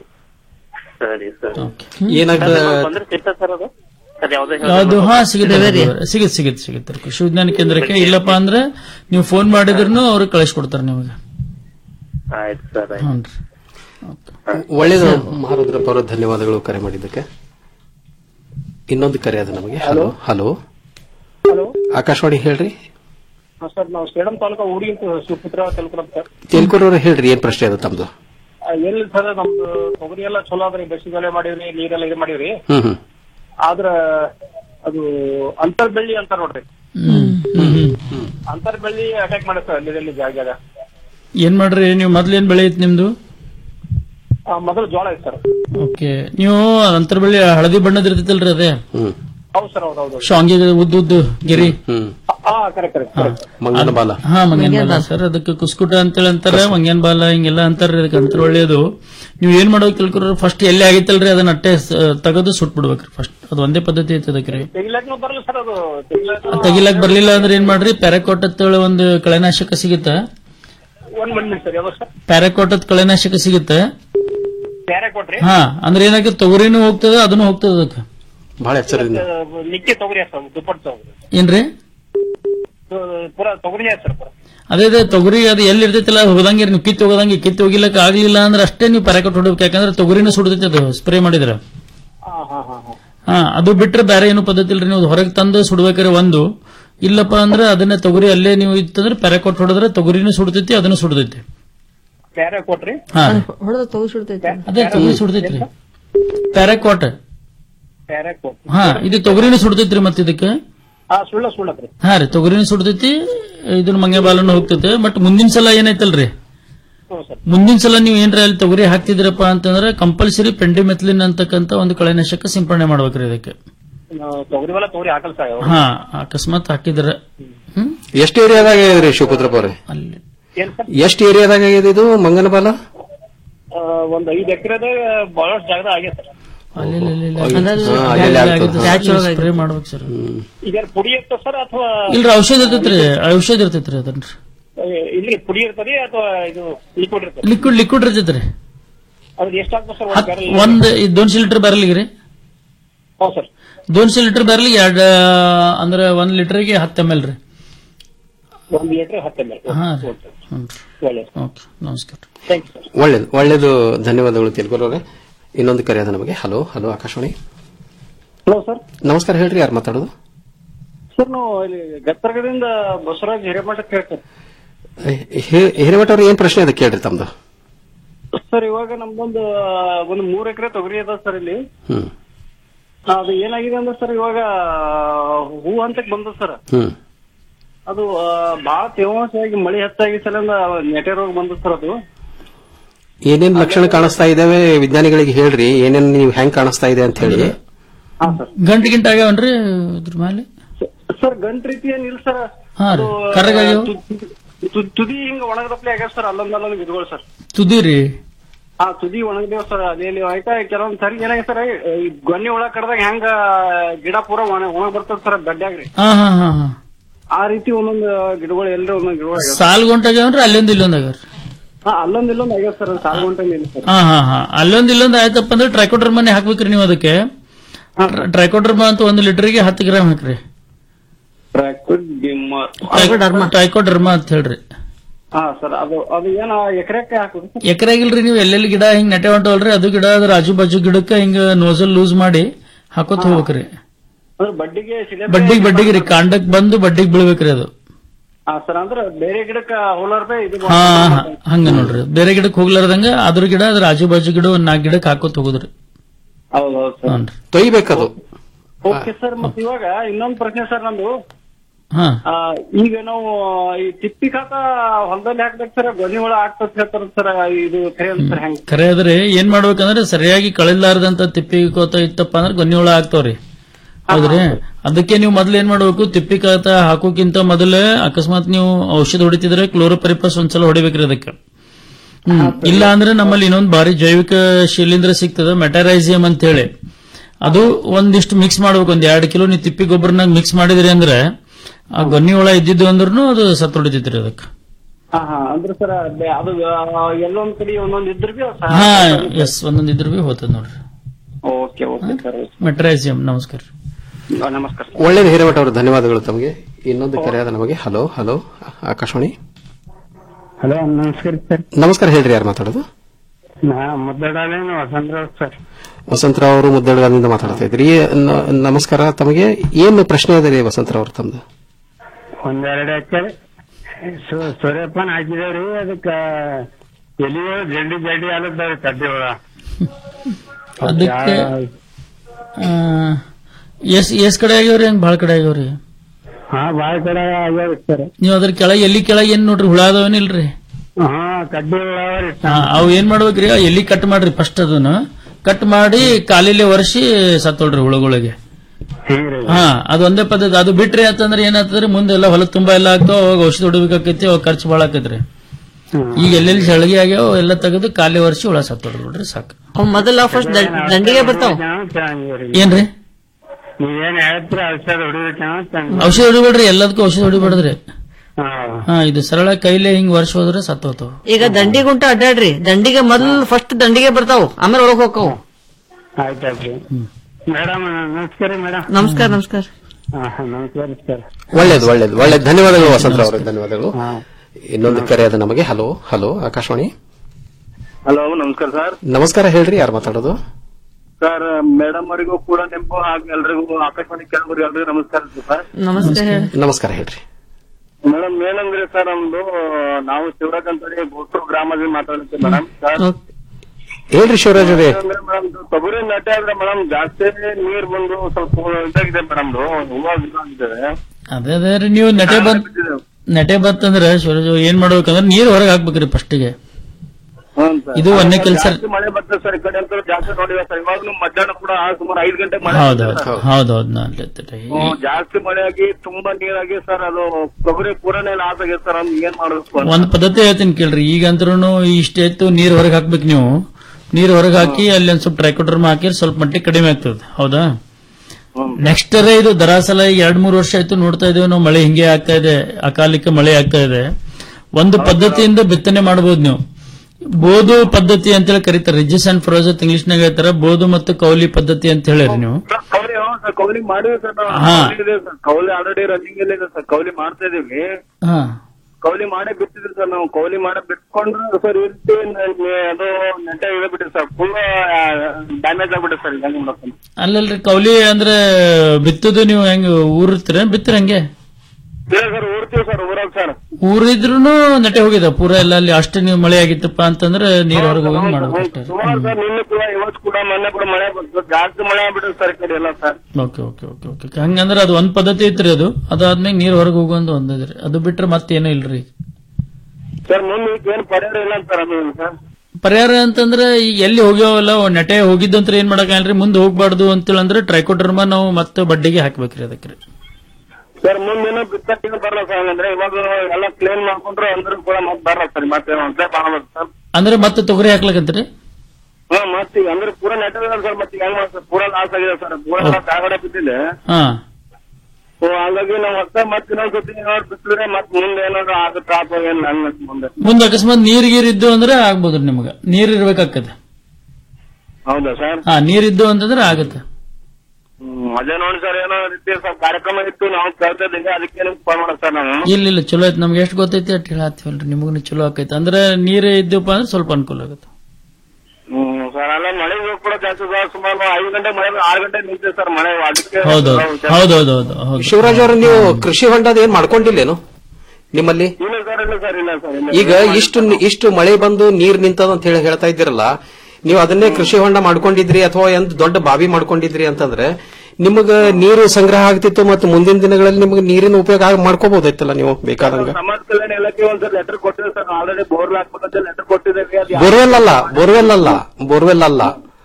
ಸರಿ ಸರ್ ಏನಾಗ್ತದೆ ಬಂದ್ರೆ ಸಿಗ್ತದೆ ಸರ್ ಅದು ಅದು ಯಾವ್ದೇ ಅದು ಹಾ ಸಿಗುತ್ತೆ ಸಿಗುತ್ತೆ ಸಿಗುತ್ತೆ ಸಿಗುತ್ತೆ ಕೃಷಿ ವಿಜ್ಞಾನ ಕೇಂದ್ರಕ್ಕೆ ಇಲ್ಲಪ್ಪ ಅಂದ್ರೆ ನೀವು ಫೋನ್ ಮಾಡಿದ್ರು ಅವ್ರಿಗೆ ಕಳಿಸ್ಕೊಡ್ತಾರೆ ನಿಮಗೆ ಆಯ್ತು ಸರ್ ಆಯ್ತು ಹ್ಞೂನ್ರಿ ಒಳ್ಳೇದು ಮಹಾರುದ್ರಪ್ಪ ಅವರು ಧನ್ಯವಾದಗಳು ಕರೆ ಮಾಡಿದ್ದಕ್ಕೆ ಇನ್ನೊಂದು ಕರೆ ಅದು ನಮಗೆ ಹಲೋ ಹಲೋ ಹಲೋ ಆಕಾಶವಾಣಿ ಹೇಳ್ರಿ ಸರ್ ನಾವು ಸೇಡಂ ತಾಲೂಕು ಊರಿಗೆ ಸುಪುತ್ರ ತಾಲೂಕು ಸರ್ ತಿಳ್ಕೊರೋರು ಹೇಳ್ರಿ ಏನ್ ಪ್ರಶ್ನೆ ಅದು ತಮ್ದು ಆ, ಎಲ್ಲಿ ಸರ್ ನಮ್ದು ತೊಗರಿ ಎಲ್ಲ ಚಲೋ ಅದ್ರಿ ಬೆಸಿಗೆಲೆ ಮಾಡಿವ್ರಿ ನೀರೆಲ್ಲ ಇದು ಮಾಡಿವ್ರಿ ಹ್ಮ್ ಹ್ಮ್ ಆದ್ರ ಅದು ಅಂತರ್ ಬೆಳ್ಳಿ ಅಂತ ನೋಡ್ರಿ ಅಂತರ್ ಬೆಳ್ಳಿ ಅಟ್ಯಾಕ್ ಮಾಡುತ್ತೆ ಅಲ್ಲಿ ಜಾಗ ಏನ್ ಮಾಡ್ರಿ ನೀವು ಮೊದ್ಲು ಏನ್ ಬೆಳೆ ಐತಿ ನಿಮ್ದು ಮೊದಲು ಜೋಳ ಐತೆ ಸರ್ ಓಕೆ ನೀವು ಅಂತರ ಬೆಳೆ ಹಳದಿ ಬಣ್ಣದ ಇರ್ತೈತಲ್ರಿ ಅದೇ ಹೌದು ಸರ್ ಹೌದು ಹೌದು ಶಾಂಗಿ ಉದ್ದು ಉದ್ದು ಗಿರಿ ಹಾ ಕರೆಕ್ಟ್ ಕರೆಕ್ಟ್ ಕರೆಕ್ಟ್ ಮಂಗನ ಬಾಲ ಹಾ ಮಂಗ್ಯಾನ್ ಬಾಲ ಸರ್ ಅದಕ್ಕೆ ಕುಸ್ಕುಟ ಅಂತೇಳಿ ಅಂತಾರೆ ಮಂಗ್ಯಾನ್ ಬಾಲ ಹಿಂಗೆಲ್ಲ ಅಂತಾರ್ರಿ ಅದಕ್ಕೆ ಅಂತರ ಒಳ್ಳೇದು ನೀವು ಏನ್ ಮಾಡೋಕ್ ತಿಳ್ಕೊರ ಫಸ್ಟ್ ಎಲ್ಲಿ ಆಗೈತಲ್ರಿ ಅದನ್ನ ಅಟ್ಟೆ ಸ- ತೆಗೆದು ಸುಟ್ ಬಿಡ್ಬೇಕ್ರಿ ಫಸ್ಟ್ ಅದು ಒಂದೇ ಪದ್ಧತಿ ಐತೆ ಅದಕ್ಕೆ ರೀ ತೆಗಿಲಕ್ನು ಬರಲ್ಲ ಸರ್ ಅದು ತೆಗಿಲಕ್ ತೆಗಿಲಕ್ ಬರ್ಲಿಲ್ಲ ಅಂದ್ರೆ ಏನ್ ಮಾಡ್ರಿ ಪ್ಯಾರಾಕೋಟ್ ಅಂತೇಳಿ ಒಂದು ಕಳೆನಾಶಕ ಸಿಗುತ್ತೆ ಒಂದ್ ಮಿನಿಟ್ ಸರ್ ಯಾವಾಗ ಸರ್ ಪ್ಯಾರಾಕೋಟ್ ಅಂತ ಕಳೆನಾಶಕ ಸಿಗುತ್ತೆ ಬೇರೆ ಕೊಟ್ರಿ ಹಾ ಅಂದ್ರೆ ಏನಾಗುತ್ತೆ ತೊಗರಿನೂ ಹೋಗ್ತದೆ ಅದನ್ನು ಹೋಗ್ತದೆ ಅದಕ್ಕೆ ಬಹಳ ಎಚ್ಚರದಿಂದ ನಿಕ್ಕೆ ತೊಗರಿ ಸರ್ ದುಪ್ಪಟ್ಟು ತೊಗರಿ ಏನ್ರಿ ಪೂರ ತೊಗರಿ ಸರ್ ಪೂರ ಅದೇ ಅದೇ ತೊಗರಿ ಅದು ಎಲ್ಲಿ ಇರ್ತೈತಿಲ್ಲ ಹೋದಂಗೆ ನೀವು ಕಿತ್ತು ಹೋಗದಂಗೆ ಕಿತ್ತು ಹೋಗಿಲ್ಲಕ್ಕೆ ಆಗ್ಲಿಲ್ಲ ಅಂದ್ರೆ ಅಷ್ಟೇ ನೀವು ಪ್ಯಾರಾಕೋಟ್ ಹೊಡಬೇಕು ಯಾಕಂದ್ರೆ ತೊಗರಿನೂ ಸುಡ್ತೈತೆ ಅದು ಸ್ಪ್ರೇ ಮಾಡಿದ್ರೆ ಹಾ ಹಾ ಹಾ ಹಾ ಹಾ ಅದು ಬಿಟ್ರೆ ಬೇರೆ ಏನು ಪದ್ಧತಿ ಇಲ್ರಿ ನೀವು ಹೊರಗೆ ತಂದು ಸುಡ್ಬೇಕಾರೆ ಒಂದು ಇಲ್ಲಪ್ಪ ಅಂದ್ರೆ ಅದನ್ನೇ ತೊಗರಿ ಅಲ್ಲೇ ನೀವು ಇತ್ತಂದ್ರೆ ಪ್ಯಾರಾಕೋಟ್ ಹೊಡೆದ್ರೆ ತೊಗರಿನೂ ಸುಡ್ತೈತಿ ಅದನ್ನು ಸುಡ್ತೈತಿ ಬೇರೆ ಕೊಟ್ರಿ ಹಾ ಹೊಡೆದ ತೊಗರಿ ಸುಡ್ತೈತೆ ಅದೇ ತೊಗರಿ ಸುಡ್ತೈತ್ರಿ ಪ್ಯಾರಾಕೋಟ್ ಬೇರೆ ಕೊಟ್ರಿ ಹಾ ಇದು ತೊಗರಿನೂ ಸುಡ್ತೈತ್ರಿ ಮತ್ತೆ ಇದಕ್ಕೆ ಹಾ ಸುಳ್ಳ ಸುಳ್ಳತ್ರಿ ಹಾ ರೀ ತೊಗರಿನೂ ಸುಡ್ತೈತಿ ಇದನ್ನ ಮಂಗೆ ಬಾಲನ್ನು ಹೋಗ್ತೈತೆ ಬಟ್ ಮುಂದಿನ ಸಲ ಏನೈತಲ್ರಿ ಹ್ಞೂ ಸರ್ ಮುಂದಿನ ಸಲ ನೀವು ಏನ್ರ ಅಲ್ಲಿ ತೊಗರಿ ಹಾಕ್ತಿದ್ರಪ್ಪ ಅಂತಂದ್ರೆ ಕಂಪಲ್ಸರಿ ಪೆಂಡಿಮೆಥ್ಲಿನ್ ಅಂತಕ್ಕಂತ ಒಂದು ಕಳೆನಾಶಕ ಸಿಂಪಡಣೆ ಮಾಡ್ಬೇಕ್ರಿ ಇದಕ್ಕೆ ನಾವು ತೊಗರಿ ಬೆಲ್ಲ ತೊಗರಿ ಹಾಕಲ್ ಸರ್ ಹಾ ಅಕಸ್ಮಾತ್ ಹಾಕಿದ್ರ ಹ್ಮ್ ಎಷ್ಟು ಏರಿಯಾದಾಗ ಇದೆ ಶಿವಪುತ್ರಪ್ಪ ಅವ್ರೆ ಅಲ್ಲಿ ಏನ್ ಸರ್ ಎಷ್ಟು ಏರಿಯಾದಾಗ ಆಗಿದೆ ಇದು ಮಂಗನ ಬಾಲ ಆ, ಒಂದ್ ಐದ್ ಎಕರೆದ ಬಹಳಷ್ಟು ಜಾಗದ ಆಗೈತೆ ಸರ್ ಅಲ್ಲಿ ಇಲ್ಲಿ ಇಲ್ಲಿ ಹಾ, ಅಲ್ಲಿ ಅಲ್ಲಿ ಅಲ್ಲಿ ಆಗ್ತದೆ. ಆಗಿದೆ. ಸ್ಪ್ರೇ ಮಾಡ್ಬೇಕು ಸರ್ ಈಗ ಪುಡಿ ಇರ್ತದೆ ಸರ್ ಅಥವಾ ಇಲ್ರಿ ಔಷಧ ಇರ್ತೈತ್ರಿ ಔಷಧ ಇರ್ತೈತ್ರಿ ಅದನ್ರಿ ಇಲ್ರಿ ಪುಡಿ ಇರ್ತದೆ ಅಥವಾ ಇದು ಲಿಕ್ವಿಡ್ ಇರ್ತದೆ ಲಿಕ್ವಿಡ್ ಲಿಕ್ವಿಡ್ ಇರ್ತೈತ್ರಿ ಅದ್ರ ಎಷ್ಟಾಗ್ತದೆ ಸರ್ ಹತ್- ಒಂದ್ ಒಂದ್ ಈ ದೋನ್ಶೆ ಲೀಟರ್ ಬ್ಯಾರಲ್ಗೆ ರೀ ಹೌದು ಸರ್ ದೋನ್ಶೆ ಲೀಟರ್ ಬ್ಯಾರಲ್ಗೆ ಎರಡ್ ಅಂದ್ರೆ ಒಂದ್ ಲೀಟರ್ಗೆ ಹತ್ತು ಎಮ್ ಎಲ್ ರೀ ಒಂದ್ ಲೀಟರ್ ಹತ್ತು ಎಮ್ ಎಲ್ ಹಾ ರೀ ಹ್ಞೂ ಒಳ್ಳೆ ಓಕೆ ನಮಸ್ಕಾರ ಥ್ಯಾಂಕ್ ಯು ಸರ್ ಒಳ್ಳೇದು ಒಳ್ಳೇದು ಧನ್ಯವಾದಗಳು ತಿಳ್ಕೊರೋರೆ ಇನ್ನೊಂದು ಕರೆ ಅದ ನಮಗೆ hello hello Akashvani hello sir ನಮಸ್ಕಾರ ಹೇಳ್ರಿ ಯಾರು ಮಾತಾಡೋದು ಸರ್ ನಾವು ಇಲ್ಲಿ ಗತ್ತರಗದಿಂದ ಬಸವರಾಜ್ ಹಿರೇಮಠ ಕೇಳ್ತೇವೆ ಹಿರೇಮಠ ಅವ್ರ ಏನ್ ಪ್ರಶ್ನೆ ಇದೆ ಕೇಳ್ರಿ ತಮ್ದು ಸರ್ ಇವಾಗ ನಮ್ದೊಂದು ಒಂದು ಮೂರ್ ಎಕರೆ ತೊಗರಿ ಅದ ಸರ್ ಇಲ್ಲಿ ಹ್ಮ್ ಅದು ಏನಾಗಿದೆ ಅಂದ್ರೆ ಸರ್ ಇವಾಗ ಹೂ ಹಂತಕ್ಕೆ ಬಂದ ಸರ್ ಹ್ಮ್ ಅದು ಆ, ಬಹಳ ತೇವಾಂಶವಾಗಿ ಮಳೆ ಹೆಚ್ಚಾಗಿ ಸಲಿಂದ ನೆಟೆ ರೋಗ ಬಂದ ಸರ್ ಅದು ಏನೇನ್ ಲಕ್ಷಣ ಕಾಣಿಸ್ತಾ ಇದಾವೆ ವಿಜ್ಞಾನಿಗಳಿಗೆ ಹೇಳ್ರಿ ಏನೇನ್ ನೀವು ಹೆಂಗ್ ಕಾಣಿಸ್ತಾ ಇದೆ ಅಂತ ಹೇಳಿ ಹಾ ಸರ್ ಗಂಟೆ ಗಿಂಟ ಆಗ್ಯಾವನ್ರಿ ಇದ್ರ ಮೇಲೆ ಸರ್ ಗಂಟ್ ರೀತಿ ಏನಿಲ್ಲ ಸರ್ ಹಾ ರೀ ಅದು, ಕರ್ರಗಾಗ್ಯಾವ ತು- ತು- ತುದಿ ಹಿಂಗ ಒಣಗದಪ್ಲೆ ಆಗ್ಯಾವ ಸರ್ ಅಲ್ಲೊಂದ್ ಅಲ್ಲೊಂದ್ ಗಿಡಗಳು ಸರ್ ತುದಿ ರೀ ಆ ತುದಿ ಒಣಗದೇವ್ ಸರ್ ಅದೇಲಿ ಆಯ್ತಾ ಕೆಲವೊಂದ್ ಸರಿ ಏನಾಗಿದೆ ಸರ್ ಈ ಗೊನ್ನಿ ಒಳಗ್ ಕಡ್ದಾಗ ಹೆಂಗ ಗಿಡ ಪೂರ ಒಣ ಒಣಗ್ ಬರ್ತದ ಸರ್ ಗಡ್ಡ್ಯಾಗ್ರಿ ಹಾ ಹಾ ಹಾ ಹಾ ಆ ರೀತಿ ಒಂದೊಂದು ಗಿಡಗಳು ಎಲ್ಲರೂ ಒಂದೊಂದು ಗಿಡಗಳು ಆಗ್ಯಾವ. ಸಾಲ್ ಗುಂಟಾಗ್ಯಾವ್ರಿ ಅಲ್ಲೊಂದ್ ಇಲ್ಲೊಂದ್ ಆಗ್ಯಾವ್ರಿ ಹಾ ಅಲ್ಲೊಂದ್ ಇಲ್ಲೊಂದ್ ಆಗ್ಯಾವ ಸರ್ ಸಾಲ್ ಗಂಟೆ ಇಲ್ಲ ಸರ್ ಹಾ ಹಾ ಹಾ ಅಲ್ಲೊಂದ್ ಇಲ್ಲೊಂದ್ ಆಯ್ತಪ್ಪ ಅಂದ್ರೆ ಟ್ರೈಕೋಡರ್ಮನೆ ಹಾಕ್ಬೇಕ್ರಿ ನೀವು ಅದಕ್ಕೆ ಟ್ರೈಕೋಡರ್ಮ ಅಂತ ಒಂದು ಲೀಟರ್ಗೆ ಹತ್ತು ಗ್ರಾಮ್ ಹಾಕ್ರಿ ಟ್ರೈಕೋಡರ್ಮ ಅಂತ ಹೇಳ್ರಿ ಹಾ ಸರ್ ಅದು ಅದು ಏನ ಎಕರೆಕ್ಕೆ ಹಾಕುದು ಸರ್ ಎಕರೆಗಿಲ್ರಿ ನೀವು ಎಲ್ಲೆಲ್ಲಿ ಗಿಡ ಹಿಂಗ್ ನೆಟ್ಟೆ ಹೊಂಟವಲ್ರಿ ಅದು ಗಿಡ ಅದ್ರ ಆಜು ಬಾಜು ಗಿಡಕ್ಕೆ ಹಿಂಗ ನೋಸಲ್ ಲೂಸ್ ಮಾಡಿ ಹಾಕೋತ್ ಹೋಗ್ಬೇಕ್ರಿ ಅಂದ್ರೆ ಬಡ್ಡಿಗೆ ಸಿಲೆ ಬಡ್ಡಿಗ್ ಬಡ್ಡಿಗೆ ರೀ ಕಾಂಡಕ್ ಬಂದು ಬಡ್ಡಿಗ್ ಬೀಳ್ಬೇಕ್ರಿ ಅದು ಹಾ ಸರ್ ಅಂದ್ರೆ ಬೇರೆ ಗಿಡಕ್ಕ ಹೋಲಾರ್ದೆ ಇದು ಹಾ ಹಾ, ಹಂಗ ನೋಡ್ರಿ ಬೇರೆ ಗಿಡಕ್ ಹೋಗ್ಲಾರ್ದಂಗ ಅದ್ರ ಗಿಡ ಅದ್ರ ಆಜು ಬಾಜು ಗಿಡ ಒಂದ್ ನಾಲ್ಕು ಗಿಡಕ್ ಹಾಕೋತ್ ಹೋಗುದ್ರಿ ಹೌದು ಹೌದು ಸರ್ ಹ್ಞೂನ್ರಿ ತೊಯ್ಬೇಕದು ಓಕೆ ಸರ್ ಮತ್ತೆ ಇವಾಗ ಇನ್ನೊಂದು ಪ್ರಶ್ನೆ ಸರ್ ನಂದು ಹಾ ಆ, ಈಗ ನಾವು ಈ ತಿಪ್ಪಿ ಖಾತ ಹೊಲದಲ್ಲಿ ಹಾಕ್ಬೇಕು ಸರ್ ಗೊನಿ ಒಳ ಆಗ್ತದ ಹೇಳ್ತಾರ ಸರ್ ಇದು ಖರೆ ಅಂತ ಸರ್ ಹೆಂಗ್ ಖರೆ ಆದ್ರೆ ಏನ್ ಮಾಡ್ಬೇಕಂದ್ರೆ ಸರಿಯಾಗಿ ಕಳಿಲಾರ್ದಂತ ತಿಪ್ಪಿ ಕೋತ ಇತ್ತಪ್ಪ ಅಂದ್ರೆ ಗೊನ್ನಿ ಹುಳ ಆಗ್ತಾವ್ರಿ ಹೌದ್ರಿ ಅದಕ್ಕೆ ನೀವು ಮೊದ್ಲು ಏನ್ ಮಾಡ್ಬೇಕು ತಿಪ್ಪಿ ಕಾತ ಹಾಕೋಕ್ಕಿಂತ ಮೊದಲೇ ಅಕಸ್ಮಾತ್ ನೀವು ಔಷಧ ಹೊಡಿತಿದ್ರೆ ಕ್ಲೋರೋಪರಿಪಸ್ ಒಂದ್ಸಲ ಹೊಡಿಬೇಕ್ರಿ ಅದಕ್ಕೆ ಹ್ಮ್ ಇಲ್ಲ ಅಂದ್ರೆ ನಮ್ಮಲ್ಲಿ ಇನ್ನೊಂದು ಬಾರಿ ಜೈವಿಕ ಶಿಲೀಂಧ್ರ ಸಿಗ್ತದ ಮೆಟರೈಸಿಯಂ ಅಂತ ಹೇಳಿ ಅದು ಒಂದಿಷ್ಟು ಮಿಕ್ಸ್ ಮಾಡ್ಬೇಕು ಒಂದ್ ಎರಡ್ ಕಿಲೋ ನೀವು ತಿಪ್ಪಿ ಗೊಬ್ಬರನಾಗ ಮಿಕ್ಸ್ ಮಾಡಿದ್ರಿ ಅಂದ್ರೆ ಆ ಗೊನ್ನಿ ಹುಳ ಇದ್ದಿದ್ದು ಅಂದ್ರೂ ಅದು ಸತ್ತು ಹೊಡಿತೈತ್ರಿ ಅದಕ್ಕೆ ಹಾ ಹಾ ಅಂದ್ರೆ ಸರ್ ಅದು ಆ, ಎಲ್ಲೊಂದ್ ಕಡೆ ಒಂದೊಂದ್ ಇದ್ರ ಬಿ ಅವ್ ಹಾ ಎಸ್ ಒಂದೊಂದ್ ಇದ್ರ ಬಿ ಹೋತದ ನೋಡ್ರಿ ಓಕೆ ಓಕೆ ಸರ್ ಮೆಟ್ರೈಸಿಯಂ ನಮಸ್ಕಾರ ನಮಸ್ಕಾರ ಒಳ್ಳೇದು ಹಿರೇಮಠ ಅವರು ಧನ್ಯವಾದಗಳು ತಮಗೆ ಇನ್ನೊಂದು ಕರೆಯಾದ ನಮಗೆ ಹಲೋ ಹಲೋ ಆಕಾಶವಾಣಿ ಹಲೋ ನಮಸ್ಕಾರ ಸರ್ ನಮಸ್ಕಾರ ಹೇಳ್ರಿ ಯಾರು ಮಾತಾಡೋದು ನಾ ಮುದ್ದಡಾಲೇನು ವಸಂತರಾವ್ ಸರ್ ವಸಂತರಾವ್ ಅವರು ಮುದ್ದಳಗಾದಿಂದ ಮಾತಾಡ್ತಾ ಇದ್ರಿ ನ- ನಮಸ್ಕಾರ ತಮಗೆ ಏನು ಪ್ರಶ್ನೆ ಇದೆ ರೀ ವಸಂತರಾವ್ ಅವ್ರ ತಮ್ದು ಒಂದೆರಡು ಎಕರೆ ಸೂರ್ಯಪಾನ ಹಾಕಿದೇವ್ರಿ ಅದಕ್ಕ ಎಲಿಗಳು ಜಡ್ಡಿ ಜಡ್ಡಿ ಆಲತ್ತಾವ್ರಿ ಕಡ್ಡಿ ಒಳ ಅದಕ್ಕೆ ಆ, ಎಸ್ ಎಸ್ ಕಡೆ ಆಗ್ಯಾವ್ರಿ ಹಂಗ ಬಾಳ ಕಡೆ ಆಗ್ಯಾವ್ರಿ ಹಾ ಬಾಳ ಕಡೆ ಆಗ್ಯಾವ್ರಿ ಸರ್ ನೀವು ಅದ್ರ ಕೆಳಗೆ ಎಲ್ಲಿ ಕೆಳಗೆ ಏನ್ ನೋಡ್ರಿ ಹುಳ ಅದಾವನಿಲ್ರಿ ಹಾ ಕಡ್ಡಿ ಒಳವ್ರಿ ಹಾ, ಅವು ಏನ್ ಮಾಡ್ಬೇಕ್ರಿ ಆ ಎಲ್ಲಿ ಕಟ್ ಮಾಡ್ರಿ ಫಸ್ಟ್ ಅದನ್ನ ಕಟ್ ಮಾಡಿ ಕಾಲಿಲೆ ಒರೆಸಿ ಸತ್ತೋಳ್ರಿ ಹುಳುಗಳಿಗೆ ಹಾ ಅದು ಒಂದೇ ಪದ್ಧತಿ ಅದು ಬಿಟ್ರಿ ಅಂತಂದ್ರೆ ಏನಾಗ್ತದ್ರಿ ಮುಂದೆಲ್ಲ ಹೊಲ ತುಂಬಾ ಎಲ್ಲ ಆಗ್ತಾವ ಅವಾಗ ಔಷಧ ಹೊಡಿಬೇಕಾಕೈತಿ ಅವಾಗ ಖರ್ಚು ಬಾಳ ಆಕೈತ್ರಿ ಈಗ ಎಲ್ಲೆಲ್ಲಿ ಸೆಳಗಿ ಆಗ್ಯಾವ ಎಲ್ಲ ತೆಗೆದು ಕಾಲಿ ಒರೆಸಿ ಹುಳ ಸತ್ತೋಡ್ರಿ ಬಿಡ್ರಿ ಸಾಕು ಅವ್ ಮೊದಲ ಫಸ್ಟ್ ದಂಡಿಗೆ ಬರ್ತಾವ ಏನ್ರಿ ನೀವೇನ್ ಹೇಳ್ತೀರ ಔಷಧ ಹೊಡಿಬೇಕೇನೋ ಔಷಧ ಹೊಡಿಬೇಡ್ರಿ ಎಲ್ಲದಕ್ಕೂ ಔಷಧ ಹೊಡಿಬೇಡ್ರಿ ಹಾ ಇದು ಸರಳ ಕೈಲೇ ಹಿಂಗ್ ವರ್ಷ ಹೋದ್ರೆ ಸತ್ತೋತಾವ ಈಗ ದಂಡಿ ಗುಂಟ ಅಡ್ಡಾಡ್ರಿ ದಂಡಿಗೆ ಮೊದಲು ಫಸ್ಟ್ ದಂಡಿಗೆ ಬರ್ತಾವ ಆಮೇಲೆ ಒಳಗ್ ಹೋಗ್ತಾವ ಆಯ್ತಾಯ್ತು ಮೇಡಮ್ ನಮಸ್ಕಾರ ಮೇಡಮ್ ನಮಸ್ಕಾರ ನಮಸ್ಕಾರ ನಮಸ್ಕಾರ ಸರ್ ಒಳ್ಳೇದು ಒಳ್ಳೇದು ಒಳ್ಳೇದು ಧನ್ಯವಾದಗಳು ವಸಂತರಾವ್ ಅವರೇ ಧನ್ಯವಾದಗಳು ಇನ್ನೊಂದು ಕರೆಯಾದ ನಮಗೆ ಹಲೋ ಹಲೋ ಆಕಾಶವಾಣಿ ಹಲೋ ನಮಸ್ಕಾರ ಸರ್ ನಮಸ್ಕಾರ ಹೇಳ್ರಿ ಯಾರು ಮಾತಾಡೋದು ಸರ್ ಮೇಡಮ್ ಅವರಿಗೂ ಕೂಡ ನಿಮ್ಗೂ ಹಾಗೂ ಎಲ್ರಿಗೂ ಆಕಾಶವಾಣಿ ಕೆಲವರಿಗೆ ಎಲ್ರಿಗೂ ನಮಸ್ಕಾರ ಸರ್ ನಮಸ್ಕಾರ ನಮಸ್ಕಾರ ಹೇಳ್ರಿ ಮೇಡಮ್ ಏನಂದ್ರೆ ಸರ್ ನಮ್ದು ನಾವು ಶಿವರಾಜ್ ಅಂತೇಳಿ ಗೋಟ್ರು ಗ್ರಾಮದಲ್ಲಿ ಮಾತಾಡುತ್ತೆ ಮೇಡಮ್ ಸರ್ ಹೇಳ್ರಿ ಶಿವರಾಜ್ ಅವರೇ ಮೇಡಮ್ ತೊಗರಿ ನಟೆ ಆದ್ರೆ ಮೇಡಮ್ ಜಾಸ್ತಿ ನೀರ್ ಬಂದು ಸ್ವಲ್ಪ ಇದಾಗಿದೆ ಮೇಡಮ್ ಹೂವು ಇದಾಗಿದೆ ಅದೇ ಅದೇ ರೀ ನೀವು ನೆಟೆ ಬಂತ್ ನೆಟೆ ಬತ್ತಂದ್ರೆ ಶಿವರಾಜ್ ಅವ್ರು ಏನ್ ಮಾಡ್ಬೇಕಂದ್ರೆ ನೀರ್ ಹೊರಗೆ ಹಾಕ್ಬೇಕ್ರಿ ಫಸ್ಟಿಗೆ ಹ್ಞೂ ಸರ್. ಇದು ಒಂದೇ ಕೆಲ್ಸ. ಜಾಸ್ತಿ ಮಳೆ ಬರ್ತದೆ ಸರ್ ಈ ಕಡೆ ಅಂತ ಜಾಸ್ತಿ ನೋಡಿವೆ ಸರ್ ಇವಾಗ್ಲೂ ಮಧ್ಯಾಹ್ನ ಕೂಡ ಸುಮಾರು ಐದು ಗಂಟೆ ಮಳೆ ಹೌದೌದು ಬರ್ತದೆ ಸರ್. ಹೌದೌದು ನಾಲ್ಕು ಹ್ಮ್, ಜಾಸ್ತಿ ಮಳೆ ಆಗಿ ತುಂಬಾ ನೀರಾಗಿ ಸರ್ ಅದು ತೊಗರಿ ಪೂರನೇ ಲಾಸ್ ಆಗಿದೆ ಸರ್ ಅಂದ್ರೆ ಏನ್ ಮಾಡ್ಬೇಕು ಅಂತ. ಒಂದ್ ಪದ್ಧತಿ ಹೇಳ್ತೀನಿ ಕೇಳ್ರಿ ಈಗಂದ್ರೂ ಇಷ್ಟೆತ್ತು ನೀರ್ ಹೊರಗೆ ಹಾಕ್ಬೇಕು ನೀವು ನೀರ್ ಹೊರಗೆ ಹಾಕಿ ಅಲ್ಲಿ ಒಂದ್ ಸ್ವಲ್ಪ ಟ್ರೈಕೋಡ್ರಮ್ ಹಾಕಿ ಸ್ವಲ್ಪ ಮಟ್ಟಿಗೆ ಕಡಿಮೆ ಆಗ್ತದೆ ಹೌದಾ ನೆಕ್ಸ್ಟ್ ಇದು ದರಾಸಲ ಈಗ ಎರಡ್ ಮೂರು ವರ್ಷ ಆಯ್ತು ನೋಡ್ತಾ ಇದೀವಿ ನಾವು ಮಳೆ ಹಿಂಗೆ ಆಗ್ತಾ ಇದೆ ಅಕಾಲಿಕ ಮಳೆ ಆಗ್ತಾ ಇದೆ ಒಂದು ಪದ್ಧತಿಯಿಂದ ಬಿತ್ತನೆ ಮಾಡಬಹುದು ನೀವು ಬೋದು ಪದ್ಧತಿ ಅಂತೇಳಿ ಕರೀತಾರೆ ರಿಜಿಸ್ ಅಂಡ್ ಫ್ರೋಜತ್ ಇಂಗ್ಲಿಷ್ ನಾಗ ಹೇಳ್ತಾರ ಬೋದು ಮತ್ತು ಕೌಲಿ ಪದ್ಧತಿ ಅಂತ ಹೇಳಿರಿ ನೀವು ಕೌಲಿ ಹ್ಞೂ ಸರ್ ಕೌಲಿ ಮಾಡಿವೆ ಸರ್ ನಾವು ಹಾ. ಕೌಲಿ ಇದೆ ಸರ್ ಕೌಲಿ ಆಲ್ರೆಡಿ ರನ್ನಿಂಗ್ ಅಲ್ಲಿ ಇದೆ ಸರ್ ಕೌಲಿ ಮಾಡ್ತಾ ಇದೀವಿ ಹಾ ಕೌಲಿ ಮಾಡೇ ಬಿಟ್ಟಿದ್ವಿ ಸರ್ ನಾವು ಕೌಲಿ ಮಾಡೇ ಬಿಟ್ಕೊಂಡ್ರೆ ಸರ್ ಈ ರೀತಿ ನೆ- ಅದು ನೆಟ್ಟೆ ಇಳಿಬಿಟ್ಟಿದೆ ಸರ್ ಫುಲ್ ಡ್ಯಾಮೇಜ್ ಆಗ್ಬಿಟ್ಟಿದೆ ಸರ್ ಹೆಂಗ್ ಮಾಡ್ಕೊಂಡು ಅಲ್ಲಲ್ರಿ ಕೌಲಿ ಅಂದ್ರೆ ಬಿತ್ತುದು ನೀವು ಹೆಂಗ್ ಊರಿರ್ತೀರ ಬಿತ್ತೀರ ಹಂಗೆ ಇಲ್ಲ ಸರ್ ಊರ್ತೀವಿ ಸರ್ ಊರಾಗ ಸರ್ ಊರಿದ್ರೂನು ನಟೆ ಹೋಗಿದೆ ಪೂರ ಎಲ್ಲ ಅಲ್ಲಿ ಅಷ್ಟು ನೀವು ಮಳೆ ಆಗಿತ್ತಪ್ಪ ಅಂತಂದ್ರೆ ನೀರ್ ಹೊರಗೆ ಹೋಗಿ ಮಾಡ್ಬೇಕು ಅಷ್ಟೇ ಸುಮಾರು ಸರ್ ನಿನ್ನೆ ಕೂಡ ಇವತ್ತು ಕೂಡ ಮೊನ್ನೆ ಕೂಡ ಮಳೆ ಬಂತು ಜಾಸ್ತಿ ಮಳೆ ಆಗ್ಬಿಟ್ಟಿದೆ ಸರ್ ಈ ಕಡೆ ಎಲ್ಲ sir okay okay okay okay ಹಂಗಂದ್ರೆ ಅದು ಒಂದ್ ಪದ್ಧತಿ ಐತ್ರಿ ಅದು ಅದಾದ್ಮೇಲೆ ನೀರ್ ಹೊರಗೆ ಹೋಗುವಂತ ಒಂದಿದ್ರಿ ಅದು ಬಿಟ್ರೆ ಮತ್ತೇನೂ ಇಲ್ರಿ ಸರ್ ಮುಂದೆ ಇದಕ್ಕೆ ಏನ್ ಪರಿಹಾರ ಇಲ್ಲ ಅಂತಾರ ಅದು ಸರ್ ಪರಿಹಾರ ಅಂತಂದ್ರೆ ಈಗ ಎಲ್ಲಿ ಹೋಗ್ಯಾವಲ್ಲ ಅವ್ ನೆಟೆ ಹೋಗಿದ್ದಂತ್ರ ಏನ್ ಮಾಡಕ್ಕಾಗಲ್ರಿ ಮುಂದೆ ಹೋಗ್ಬಾರ್ದು ಅಂತೇಳಿ ಅಂದ್ರೆ ಟ್ರೈಕೋಡರ್ಮ ನಾವು ಮತ್ತೆ ಬಡ್ಡಿಗೆ ಹಾಕ್ಬೇಕ್ರಿ ಅದಕ್ಕೆ ರೀ ಸರ್ ಮುಂದೇನೋ ಬಿತ್ತಕ್ಕೆ ಬರಲ್ಲ ಸರ್ ಅಂದ್ರೆ ಇವಾಗ ಎಲ್ಲ ಕ್ಲೀನ್ ಮಾಡ್ಕೊಂಡ್ರೆ ಅಂದ್ರೂ ಕೂಡ ಮತ್ತೆ ಬರಲ್ಲ ಸರ್ ಮತ್ತೆ ಒಂದೇ ಮಾಡ್ಬೇಕು ಸರ್ ಅಂದ್ರೆ ಮತ್ತೆ ತೊಗರಿ ಹಾಕ್ಲಕಂತ್ರಿ ಹಾ ಮತ್ತೆ ಈಗ ಅಂದ್ರೆ ಪೂರಾ ನೆಟ್ ಇದೆ ಸರ್ ಮತ್ತೆ ಹೆಂಗ್ ಮಾಡ್ತಾರೆ ಪೂರಾ ಲಾಸ್ ಆಗಿದೆ ಸರ್ ಪೂರಾ ಎಲ್ಲ ಕೆಳಗಡೆ ಬಿದ್ದಿದೆ ಹಾ ಸೊ ಹಂಗಾಗಿ ನಾವು ಹೊಸ ಮತ್ತೆ ಇನ್ನೊಂದ್ಸತಿ ಏನಾದ್ರು ಬಿಟ್ಟಿದ್ರೆ ಮತ್ತೆ ಮುಂದೆ ಏನಾದ್ರು ಆಗುತ್ತೆ ಅಥವಾ ಏನ್ ನನ್ನ ಮುಂದೆ ಮುಂದೆ ಅಕಸ್ಮಾತ್ ನೀರ್ ಗೀರ್ ಇದ್ದು ಅಂದ್ರೆ ಆಗ್ಬೋದ್ರಿ ನಿಮ್ಗ ನೀರ್ ಇರ್ಬೇಕಾಗ್ತದೆ ಹೌದಾ ಸರ್ ಹಾ ನೀರಿದ್ದು ಅಂತಂದ್ರೆ ಆಗುತ್ತೆ ಹ್ಮ್ ಅದೇ ನೋಡಿ ಸರ್ ಏನೋ ರೀತಿ ಸ್ವಲ್ಪ ಕಾರ್ಯಕ್ರಮ ಇತ್ತು ನಾವು ಕೇಳ್ತಾ ಇದ್ದೀವಿ ಅದಕ್ಕೆ ನಿಮ್ಗೆ ಫೋನ್ ಮಾಡೋದು ಸರ್ ನಾವು ಇಲ್ಲ ಇಲ್ಲ ಚಲೋ ಐತಿ ನಮ್ಗೆ ಎಷ್ಟು ಗೊತ್ತೈತಿ ಅಟ್ ಹೇಳತ್ತೀವಲ್ರಿ ನಿಮಗೂ ಚಲೋ ಆಕೈತಿ ಅಂದ್ರೆ ನೀರೇ ಇದ್ದಪ್ಪ ಅಂದ್ರೆ ಸ್ವಲ್ಪ ಅನುಕೂಲ ಆಗುತ್ತೆ ಹ್ಮ್ ಸರ್ ಅಲ್ಲ ಮಳೆ ಕೂಡ ಜಾಸ್ತಿ ಸರ್ ಸುಮಾರು ಐದು ಗಂಟೆ ಮಳೆ ಆರು ಗಂಟೆ ನಿಂತಿದೆ ಸರ್ ಮಳೆ ಅದಕ್ಕೆ ಹೌದೌದು ಹೌದೌದು ಹೌದು ಶಿವರಾಜ್ ಅವರು ನೀವು ಕೃಷಿ ಹೊಂಡದ ಏನ್ ಮಾಡ್ಕೊಂಡಿಲ್ಲೇನು ನಿಮ್ಮಲ್ಲಿ ಇಲ್ಲ ಸರ್ ಇಲ್ಲ ಸರ್ ಇಲ್ಲ ಸರ್ ಇಲ್ಲ ಈಗ ಇಷ್ಟು ಇಷ್ಟು ಮಳೆ ಬಂದು ನೀರ್ ನಿಂತದ ಅಂತ ಹೇಳಿ ಹೇಳ್ತಾ ಇದ್ದೀರಲ್ಲ ನೀವು ಅದನ್ನೇ ಕೃಷಿ ಹೊಂಡ ಮಾಡ್ಕೊಂಡಿದ್ರಿ ಅಥವಾ ಎಂತ ದೊಡ್ಡ ಬಾವಿ ಮಾಡ್ಕೊಂಡಿದ್ರಿ ಅಂತಂದ್ರೆ ನಿಮಗ ನೀರು ಸಂಗ್ರಹ ಆಗ್ತಿತ್ತು ಮತ್ತು ಮುಂದಿನ ದಿನಗಳಲ್ಲಿ ನಿಮಗೆ ನೀರಿನ ಉಪಯೋಗ ಆಗ್- ಮಾಡ್ಕೋಬಹುದಾಯ್ತಲ್ಲ ನೀವು ಬೇಕಾದಂಗ ಸಮಾಜ ಕಲ್ಯಾಣ ಇಲಾಖೆ ಒಂದ್ಸರಿ ಲೆಟರ್ ಕೊಟ್ಟಿದೆ ಸರ್ ಆಲ್ರೆಡಿ ಬೋರ್ ಹಾಕ್ಬೇಕಂತ ಲೆಟರ್ ಕೊಟ್ಟಿದ್ದೇವೆ ಅದು ಯಾವ- ಬೋರ್ವೆಲ್ ಅಲ್ಲ ಬೋರ್ವೆಲ್ ಅಲ್ಲ ಬೋರ್ವೆಲ್ ಅಲ್ಲ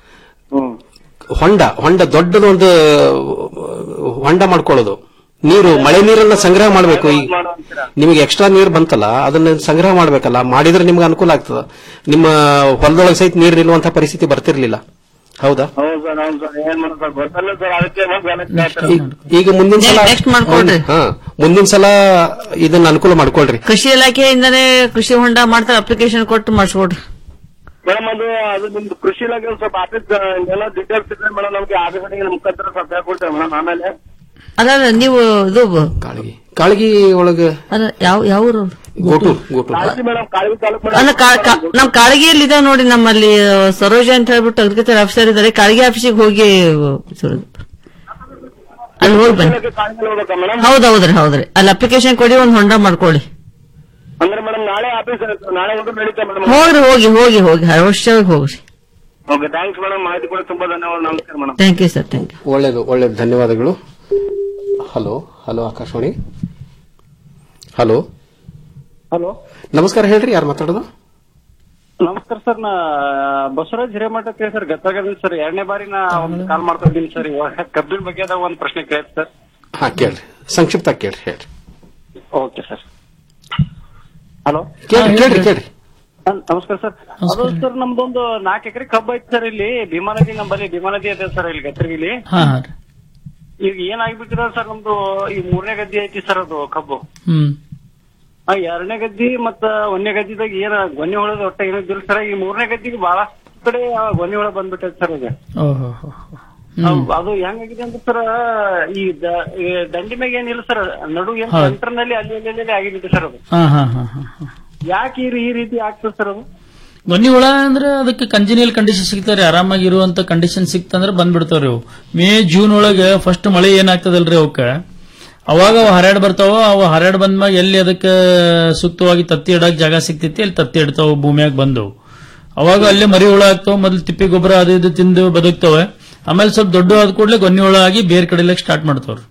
ಹೊಂಡ ಹೊಂಡ ದೊಡ್ಡದೊಂದು ಹೊಂಡ ಮಾಡ್ಕೊಳ್ಳೋದು ನೀರು ಮಳೆ ನೀರನ್ನ ಸಂಗ್ರಹ ಮಾಡಬೇಕು ಈ ನಿಮಗೆ ಎಕ್ಸ್ಟ್ರಾ ನೀರು ಬಂತಲ್ಲ ಅದನ್ನ ಸಂಗ್ರಹ ಮಾಡ್ಬೇಕಲ್ಲ ಮಾಡಿದ್ರೆ ನಿಮ್ಗೆ ಅನುಕೂಲ ಆಗ್ತದ ನಿಮ್ಮ ಹೊಲದೊಳಗೆ ಸಹಿತ ನೀರು ನಿಲ್ಲುವಂತ ಪರಿಸ್ಥಿತಿ ಬರ್ತಿರ್ಲಿಲ್ಲ ಹೌದಾ ಹೌದು ಸರ್ ಹೌದು ಸರ್ ಏನ್ ಮಾಡೋದು ಸರ್ ಗೊತ್ತಲ್ಲ ಸರ್ ಅದಕ್ಕೆ ನಾವು ಗಮನಕ್ಕೆ ಹಾಕ್ತಾರೆ. ಈ- ಈಗ ಮುಂದಿನ ಸಲ Next ಮಾಡ್ಕೊಳ್ರಿ. ಹಾ ಮುಂದಿನ ಸಲ ಇದನ್ನ ಅನುಕೂಲ ಮಾಡ್ಕೊಳ್ರಿ ಕೃಷಿ ಇಲಾಖೆಯಿಂದನೇ ಕೃಷಿ ಹೊಂಡ ಮಾಡ್ತಾರೆ ಅಪ್ಲಿಕೇಶನ್ ಕೊಟ್ಟು ಮಾಡಿಸ್ಕೊಡ್ರಿ ಮೇಡಮ್ ಅದು ಅದು ನಿಮ್ದು ಕೃಷಿ ಇಲಾಖೆ ಒಂದ್ ಸ್ವಲ್ಪ ಆಫೀಸ್ ಎಲ್ಲ ಡೀಟೇಲ್ಸ್ ಇದ್ರೆ ಮೇಡಮ್ ನಮ್ಗೆ ಆಫೀಸ್ ಮುಖಾಂತರ ಸ್ವಲ್ಪ ಹೇಳ್ಕೊಡ್ತೇವೆ ಮೇಡಮ್ ಆಮೇಲೆ ಅಲ್ಲ ನೀವು ಇದು ಕಾಳಗಿ ಕಾಳಗಿ ಒಳಗೆ ಅಲ್ಲ ಯಾವ ಯಾವ ಊರು ಗೋಟೂರ್ ಗೋಟೂರ್ ಕಾಳಜಿ ಮೇಡಮ್ ಕಾಳಗಿ ತಾಲೂಕು ಅಲ್ಲ ಕಾ- ಕಾ- ನಮ್ ಕಾಳಗಿಯಲ್ಲಿ ಇದೆ ನೋಡಿ ನಮ್ಮಲ್ಲಿ ಸರೋಜ ಅಂತ ಹೇಳ್ಬಿಟ್ಟು ಅಗ್ರಿಕಲ್ಚರ್ ಆಫೀಸರ್ ಇದ್ದಾರೆ ಕಾಳಗಿ ಆಫೀಸಿಗೆ ಹೋಗಿ ಸುರದ್- ಅಲ್ಲಿ ಹೋಗಿ ಬನ್ನಿ ಕಾಳಗಿ ಹೋಗ್ಬೇಕಾ ಮೇಡಮ್ ಹೌದೌದ್ರಿ ಹೌದ್ರಿ ಅಲ್ಲಿ ಅಪ್ಲಿಕೇಶನ್ ಕೊಡಿ ಒಂದ್ ಹೊಂಡ ಮಾಡ್ಕೊಳ್ಳಿ ಅಂದ್ರೆ ಮೇಡಮ್ ನಾಳೆ ಆಫೀಸ್ ನಾಳೆ ಹೋದ್ರೆ ನಡೀತಾ ಮೇಡಮ್ ಹೋಗ್ರಿ ಹೋಗಿ ಹೋಗಿ ಹೋಗಿ ಅವಶ್ಯವಾಗಿ ಹೋಗ್ರಿ ಓಕೆ ಥ್ಯಾಂಕ್ಸ್ ಮೇಡಮ್ ಮಾಹಿತಿ ಕೂಡ ತುಂಬಾ ಧನ್ಯವಾದ ನಮಸ್ಕಾರ madam thank you sir thank you ಒಳ್ಳೇದು ಒಳ್ಳೇದು ಧನ್ಯವಾದಗಳು hello hello Akashvani hello hello ನಮಸ್ಕಾರ ಹೇಳ್ರಿ ಯಾರು ಮಾತಾಡೋದು ನಮಸ್ಕಾರ ಸರ್ ನಾ ಬಸವರಾಜ್ ಹಿರೇಮಠ ಅಂತ ಹೇಳಿ ಸರ್ ಗತ್ತಾಗದಿನಿ ಸರ್ ಎರಡನೇ ಬಾರಿ ನಾ ಒಂದು ಕಾಲ್ ಮಾಡ್ತಾ ಇದ್ದೀನಿ ಸರ್ ಇವಾಗ ಕಬ್ಬಿನ ಬಗ್ಗೆ ಅದ ಒಂದು ಪ್ರಶ್ನೆ ಕೇಳ್ತಿ ಸರ್ ಹಾ ಕೇಳ್ರಿ ಸಂಕ್ಷಿಪ್ತ ಕೇಳ್ರಿ ಹೇಳ್ರಿ ಓಕೆ ಸರ್ ಹಲೋ ಕೇಳ್ರಿ ಕೇಳ್ರಿ ಕೇಳ್ರಿ ನಮಸ್ಕಾರ ಸರ್ ಅದು ಸರ್ ನಮ್ದೊಂದು ನಾಲ್ಕು ಎಕರೆ ಕಬ್ಬು ಐತಿ ಸರ್ ಇಲ್ಲಿ ಭೀಮಾ ನದಿ ನಮ್ಮಲ್ಲಿ ಭೀಮಾ ನದಿ ಇದೆ ಸರ್ ಇಲ್ಲಿ ಗತ್ತರಿಗಿಲಿ ಹಾ ಹಾ ರೀ. ಈಗ ಏನಾಗ್ಬಿಟ್ಟಿದೆ ಸರ್ ನಮ್ದು ಈ ಮೂರನೇ ಗದ್ದೆ ಐತಿ ಸರ್ ಅದು ಕಬ್ಬು ಹ್ಮ್ ಆ ಎರಡನೇ ಗದ್ದಿ ಮತ್ತ ಒಂದನೇ ಗದ್ದಿದಾಗ ಏನ ಗೊನ್ನೆ ಹುಳದ ಒಟ್ಟ ಏನಿದ್ದಿಲ್ಲ ಸರ್ ಈ ಮೂರನೇ ಗದ್ದಿಗೆ ಬಹಳಷ್ಟು ಕಡೆ ಆ ಗೊನ್ನೆ ಹುಳ ಬಂದ್ಬಿಟ್ಟೈತೆ ಸರ್ ಅದು ಓಹೋ ಅವ್- ಅದು ಹೆಂಗಾಗಿದೆ ಅಂತ ಸರ್ ಈ ದ- ಈ ದಂಡಿ ಮ್ಯಾಗ ಏನಿಲ್ಲ ಸರ್ ನಡು ಏನ್ ಹೌದು. ಸೆಂಟರ್ ನಲ್ಲಿ ಅಲ್ಲಿ ಅಲ್ಲಿ ಅಲ್ಲಿ ಆಗಿಬಿಟ್ಟು ಸರ್ ಅದು ಹಾ ಹಾ ಹಾ ಹಾ ಹಾ. ಯಾಕೆ ಈ- ಈ ರೀತಿ ಆಗ್ತದೆ ಸರ್ ಅದು ಗೊನ್ನಿ ಹುಳ ಅಂದ್ರೆ ಅದಕ್ಕೆ ಕಂಜಿನಿಯಲ್ ಕಂಡೀಷನ್ ಸಿಗ್ತಾರೆ ಆರಾಮಾಗಿ ಇರುವಂತ ಕಂಡೀಷನ್ ಸಿಕ್ತಂದ್ರೆ ಬಂದ್ಬಿಡ್ತಾವ್ರಿ ಅವು ಮೇ ಜೂನ್ ಒಳಗೆ ಫಸ್ಟ್ ಮಳೆ ಏನಾಗ್ತದಲ್ರಿ ಅವಕ್ಕ ಅವಾಗ ಅವು ಹರಡ್ ಬರ್ತಾವ ಅವು ಹರಡ್ ಬಂದ್ಮ್ಯಾಗ ಎಲ್ಲಿ ಅದಕ್ಕೆ ಸೂಕ್ತವಾಗಿ ತತ್ತಿ ಇಡಕ್ ಜಾಗ ಸಿಕ್ತೈತಿ ಅಲ್ಲಿ ತತ್ತಿ ಇಡ್ತಾವ ಭೂಮಿಯಾಗ ಬಂದವು ಅವಾಗ ಅಲ್ಲೇ ಮರಿ ಹುಳ ಆಗ್ತಾವ ಮೊದಲು ತಿಪ್ಪಿ ಗೊಬ್ಬರ ಅದು ಇದು ತಿಂದು ಬದುಕ್ತವೆ ಆಮೇಲೆ ಸ್ವಲ್ಪ ದೊಡ್ಡ ಆದ ಕೂಡಲೇ ಗೊನ್ನಿ ಹುಳ ಆಗಿ ಬೇರೆ ಕಡಿಲಕ್ ಸ್ಟಾರ್ಟ್ ಮಾಡ್ತಾವ್ರಿ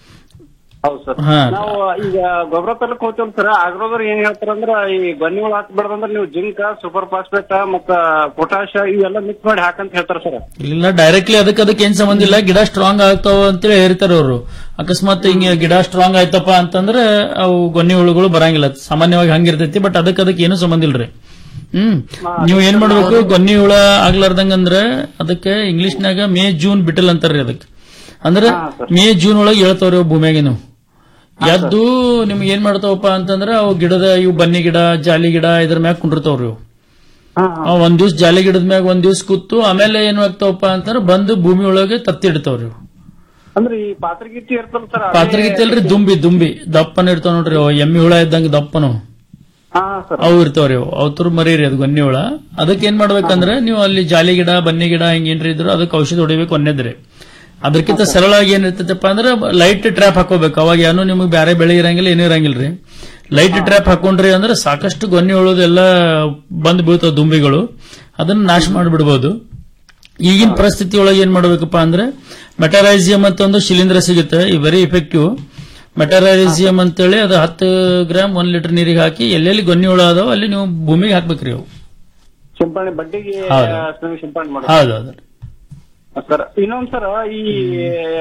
ಹೌದು ಸರ್ ಹಾ. ನಾವು ಈಗ ಗೊಬ್ಬರ ತರಕ್ ಹೋಗ್ತೇವೆ ಸರ್ ಆಗ್ರೋದವ್ರು ಏನ್ ಹೇಳ್ತಾರಂದ್ರ ಈ ಗೊನ್ನಿ ಹುಳ ಹಾಕ್ಬಾರ್ದಂದ್ರ ನೀವು ಜಿಂಕ್ ಸೂಪರ್ ಫಾಸ್ಫೇಟ್ ಮತ್ತ ಪೊಟಾಶ ಇವೆಲ್ಲ ಮಿಕ್ಸ್ ಮಾಡಿ ಹಾಕಂತ ಹೇಳ್ತಾರ ಸರ್ ಇಲ್ಲ ಡೈರೆಕ್ಟ್ಲಿ ಅದಕ್ಕೆ ಅದಕ್ಕೆ ಏನ್ ಸಂಬಂಧ ಇಲ್ಲ ಗಿಡ ಸ್ಟ್ರಾಂಗ್ ಆಗ್ತಾವ ಅಂತೇಳಿ ಹೇಳ್ತಾರೆ ಅವರು ಅಕಸ್ಮಾತ್ ಹಿಂಗೆ ಗಿಡ ಸ್ಟ್ರಾಂಗ್ ಆಯ್ತಪ್ಪ ಅಂತಂದ್ರೆ ಅವು ಗೊನ್ನಿ ಹುಳುಗಳು ಬರಂಗಿಲ್ಲ ಸಾಮಾನ್ಯವಾಗಿ ಹಂಗಿರ್ತೈತಿ ಬಟ್ ಅದಕ್ಕೆ ಅದಕ್ಕೆ ಏನು ಸಂಬಂಧ ಇಲ್ರಿ ಹ್ಮ್ ನೀವು ಏನ್ ಮಾಡ್ಬೇಕು ಗೊನ್ನಿ ಹುಳ ಆಗ್ಲಾರ್ದಂಗ ಅಂದ್ರೆ ಅದಕ್ಕೆ ಇಂಗ್ಲಿಷ್ನಾಗ ಮೇ ಜೂನ್ ಬಿಟಲ್ ಅಂತಾರ್ರಿ ಅದಕ್ಕೆ ಅಂದ್ರೆ ಮೇ ಜೂನ್ ಒಳಗೆ ಹೇಳ್ತಾವ್ರಿ ಅವು ಭೂಮಿಯಾಗ ನೀವು ಎದ್ದು ನಿಮ್ಗೆ ಏನ್ ಮಾಡ್ತಾವಪ್ಪ ಅಂತಂದ್ರೆ ಅವು ಗಿಡದ ಇವು ಬನ್ನಿ ಗಿಡ ಜಾಲಿ ಗಿಡ ಇದ್ರ ಮ್ಯಾಗ ಕುಂಡಿರ್ತಾವ್ರಿ ಅವು ಅವ್ ಒಂದ್ ದಿವ್ಸ ಜಾಲಿ ಗಿಡದ ಮ್ಯಾಗ ಒಂದ್ ದಿವ್ಸ ಕೂತು ಆಮೇಲೆ ಏನ್ ಆಗ್ತಾವಪ್ಪ ಅಂತಂದ್ರೆ ಬಂದು ಭೂಮಿ ಒಳಗೆ ತತ್ತಿ ಇಡ್ತಾವ್ರಿ ಅವು. ಅಂದ್ರೆ ಈ ಪಾತ್ರಗಿತ್ತಿ ಇರ್ತಲ್ಲ ಸರ್ ಅದೇ- ಪಾತ್ರಗಿತ್ತಿ ಅಲ್ರಿ ದುಂಬಿ ದುಂಬಿ ದಪ್ಪನ ಇರ್ತಾವ ನೋಡ್ರಿ ಅವು ಎಮ್ಮಿ ಹುಳ ಇದ್ದಂಗ ದಪ್ಪನು ಹಾ ಸರ್ ಅವು ಇರ್ತಾವ್ರಿ ಅವು ಅವ್ರ ಮರೀರಿ ಅದು ಗನ್ನಿ ಹುಳ ಅದಕ್ಕೆ ಏನ್ ಮಾಡ್ಬೇಕಂದ್ರೆ ನೀವು ಅಲ್ಲಿ ಜಾಲಿ ಗಿಡ ಬನ್ನಿ ಗಿಡ ಹಿಂಗೇನ್ರಿ ಇದ್ರು ಅದಕ್ಕೆ ಔಷಧ ಹೊಡಿಬೇಕು ಒಂದೇದ್ರಿ ಅದಕ್ಕಿಂತ ಸರಳವಾಗಿ ಏನ್ ಇರ್ತೈತಪ್ಪ ಅಂದ್ರೆ ಲೈಟ್ ಟ್ರ್ಯಾಪ್ ಹಾಕೋಬೇಕು ಅವಾಗ ಏನು ನಿಮಗೆ ಬೇರೆ ಬೆಳೆ ಇರಂಗಿಲ್ಲ ಏನೂ ಇರಂಗಿಲ್ರಿ ಲೈಟ್ ಟ್ರ್ಯಾಪ್ ಹಾಕೊಂಡ್ರಿ ಅಂದ್ರೆ ಸಾಕಷ್ಟು ಗೊನ್ನಿ ಹುಳದೆಲ್ಲ ಬಂದು ಬೀಳ್ತಾವ ದುಂಬಿಗಳು ಅದನ್ನ ನಾಶ ಮಾಡಿಬಿಡ್ಬೋದು ಈಗಿನ ಪರಿಸ್ಥಿತಿ ಒಳಗೆ ಏನ್ ಮಾಡ್ಬೇಕಪ್ಪ ಅಂದ್ರೆ ಮೆಟರೈಸಿಯಂ ಅಂತ ಒಂದು ಶಿಲೀಂಧ್ರ ಸಿಗುತ್ತೆ ಈ ವೆರಿ ಇಫೆಕ್ಟಿವ್ ಮೆಟರೈಸಿಯಂ ಅಂತೇಳಿ ಅದು ಹತ್ತು ಗ್ರಾಮ್ ಒಂದ್ ಲೀಟರ್ ನೀರಿಗೆ ಹಾಕಿ ಎಲ್ಲೆಲ್ಲಿ ಗೊನ್ನಿ ಹುಳ ಅದಾವ ಅಲ್ಲಿ ನೀವು ಭೂಮಿಗೆ ಹಾಕ್ಬೇಕ್ರಿ ಅವು ಸಿಂಪಡಣೆ ಬಡ್ಡಿಗೆ ಹೌದು. ಸಿಂಪಡಣೆ ಹೌದು ಹೌದು ಸರ್ ಇನ್ನೊಂದ್ ಸರ್ ಈ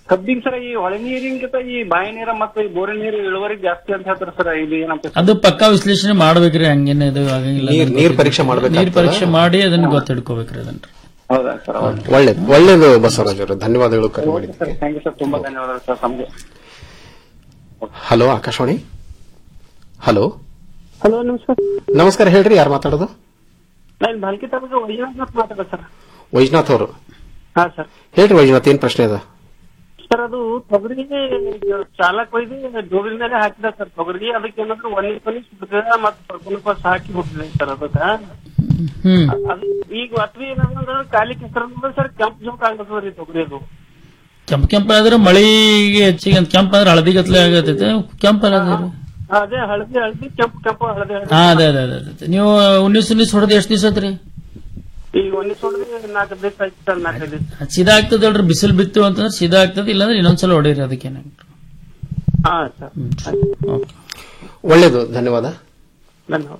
ಕಬ್ಬಿಗೆ ಸರ್ ಈ ಹೊಳೆ ನೀರಿಗಿಂತ ಈ ಬಾವಿ ನೀರ ಮತ್ತೆ ಈ ಬೋರಿನ ನೀರು ಇಳುವರಿ ಜಾಸ್ತಿ ಅಂತ ಹೇಳ್ತಾರೆ ಸರ್ ಇದು ಏನಂತ ಅದು ಪಕ್ಕಾ ವಿಶ್ಲೇಷಣೆ ಮಾಡ್ಬೇಕ್ರಿ ಹಂಗೇನೆ ಇದು ಆಗಂಗಿಲ್ಲ ನೀರ್- ನೀರ್ ಪರೀಕ್ಷೆ ಮಾಡ್ಬೇಕಾಗ್ತದ? ನೀರ್ ಪರೀಕ್ಷೆ ಮಾಡಿ ಅದನ್ನ ಗೊತ್ತಿಡ್ಕೋಬೇಕ್ರಿ ಅದನ್ನ ಹೌದಾ ಸರ್ ಒಳ್ಳೇದು ಒಳ್ಳೇದು ಬಸವರಾಜ್ ಅವರು ಧನ್ಯವಾದಗಳು ಕರೆ ಮಾಡಿ ಸರ್ ಥ್ಯಾಂಕ್ ಯು ಸರ್ ತುಂಬಾ ಧನ್ಯವಾದಗಳು ಸರ್ ತಮಗೆ ಹಲೋ ಆಕಾಶವಾಣಿ ಹಲೋ ಹಲೋ ನಮಸ್ಕಾರ ನಮಸ್ಕಾರ ಹೇಳ್ರಿ ಯಾರು ಮಾತಾಡೋದು ನಾನು ಭಾಲ್ಕಿ ತಾಲೂಕು ವೈಜನಾಥ್ ಮಾತಾಡೋದು ಸರ್ ವೈಜ್ನಾಥ್ ಅವರು ಹಾ ಸರ್ ಹೇಳ್ರಿ ವೈಜ್ನಾಥ್ ಏನ್ ಪ್ರಶ್ನೆ ಅದ ಸರ್ ಅದು ತೊಗರಿ ಚಾಲಕ್ ಒಯ್ದು ಜೋಬಿನ ಮೇಲೆ ಹಾಕಿದ ಸರ್ ತೊಗರಿ ಅದಕ್ಕೆ ಏನಾದ್ರು ಒಂದೇ ಕೊನೆ ಸುತ್ತದ ಮತ್ತೆ ಪರ್ಕೊನಪಾಸ್ ಹಾಕಿ ಬಿಟ್ಟಿದೆ ಸರ್ ಅದಕ್ಕ ಹ್ಮ್ ಅದು ಈಗ ಅತ್ವಿ ಏನಂದ್ರೆ ಖಾಲಿ ಕೆಸರ ಸರ್ ಕೆಂಪು ಜೋಕ್ ಆಗ್ತದ ರೀ ತೊಗರಿ ಅದು ಕೆಂಪ್ ಕೆಂಪ ಆದ್ರೆ ಮಳಿಗೆ ಹೆಚ್ಚಿಗೆ ಕೆಂಪ್ ಅಂದ್ರೆ ಹಳದಿ ಗತ್ಲೆ ಆಗತೈತೆ ಕೆಂಪ್ ಅಲ್ಲ ಅದು. ಅದೇ ಹಳದಿ ಹಳದಿ ಕೆಂಪು ಕೆಂಪು ಹಳದಿ ಹಳದಿ ಹಾ ಅದೇ ಅದೇ ಅದೇ ಅದೇ. ನೀವು ಉನ್ನಿಸ್ ಉನ್ನಿಸ್ ಹೊಡೆದು ಎಷ್ಟು ದಿವಸ ಆತ್ರಿ ಈಗ ಒಂದೇ ಸೊಡ್ರಿ ನಾಲ್ಕು ದಿವಸ ಆಯ್ತು ಸರ್ ನಾಲ್ಕೈದು ದಿವಸ ಸೀದಾ ಆಗ್ತದೆ ಹೇಳ್ರಿ ಬಿಸಿಲು ಬಿತ್ತು ಅಂತಂದ್ರೆ ಸೀದಾ ಆಗ್ತದೆ ಇಲ್ಲಾಂದ್ರೆ ಇನ್ನೊಂದ್ಸಲ ಹೊಡೀರಿ ಅದಕ್ಕೇನ ಹಾ ಸರ್ ಒಳ್ಳೇದು ಧನ್ಯವಾದ ಧನ್ಯವಾದ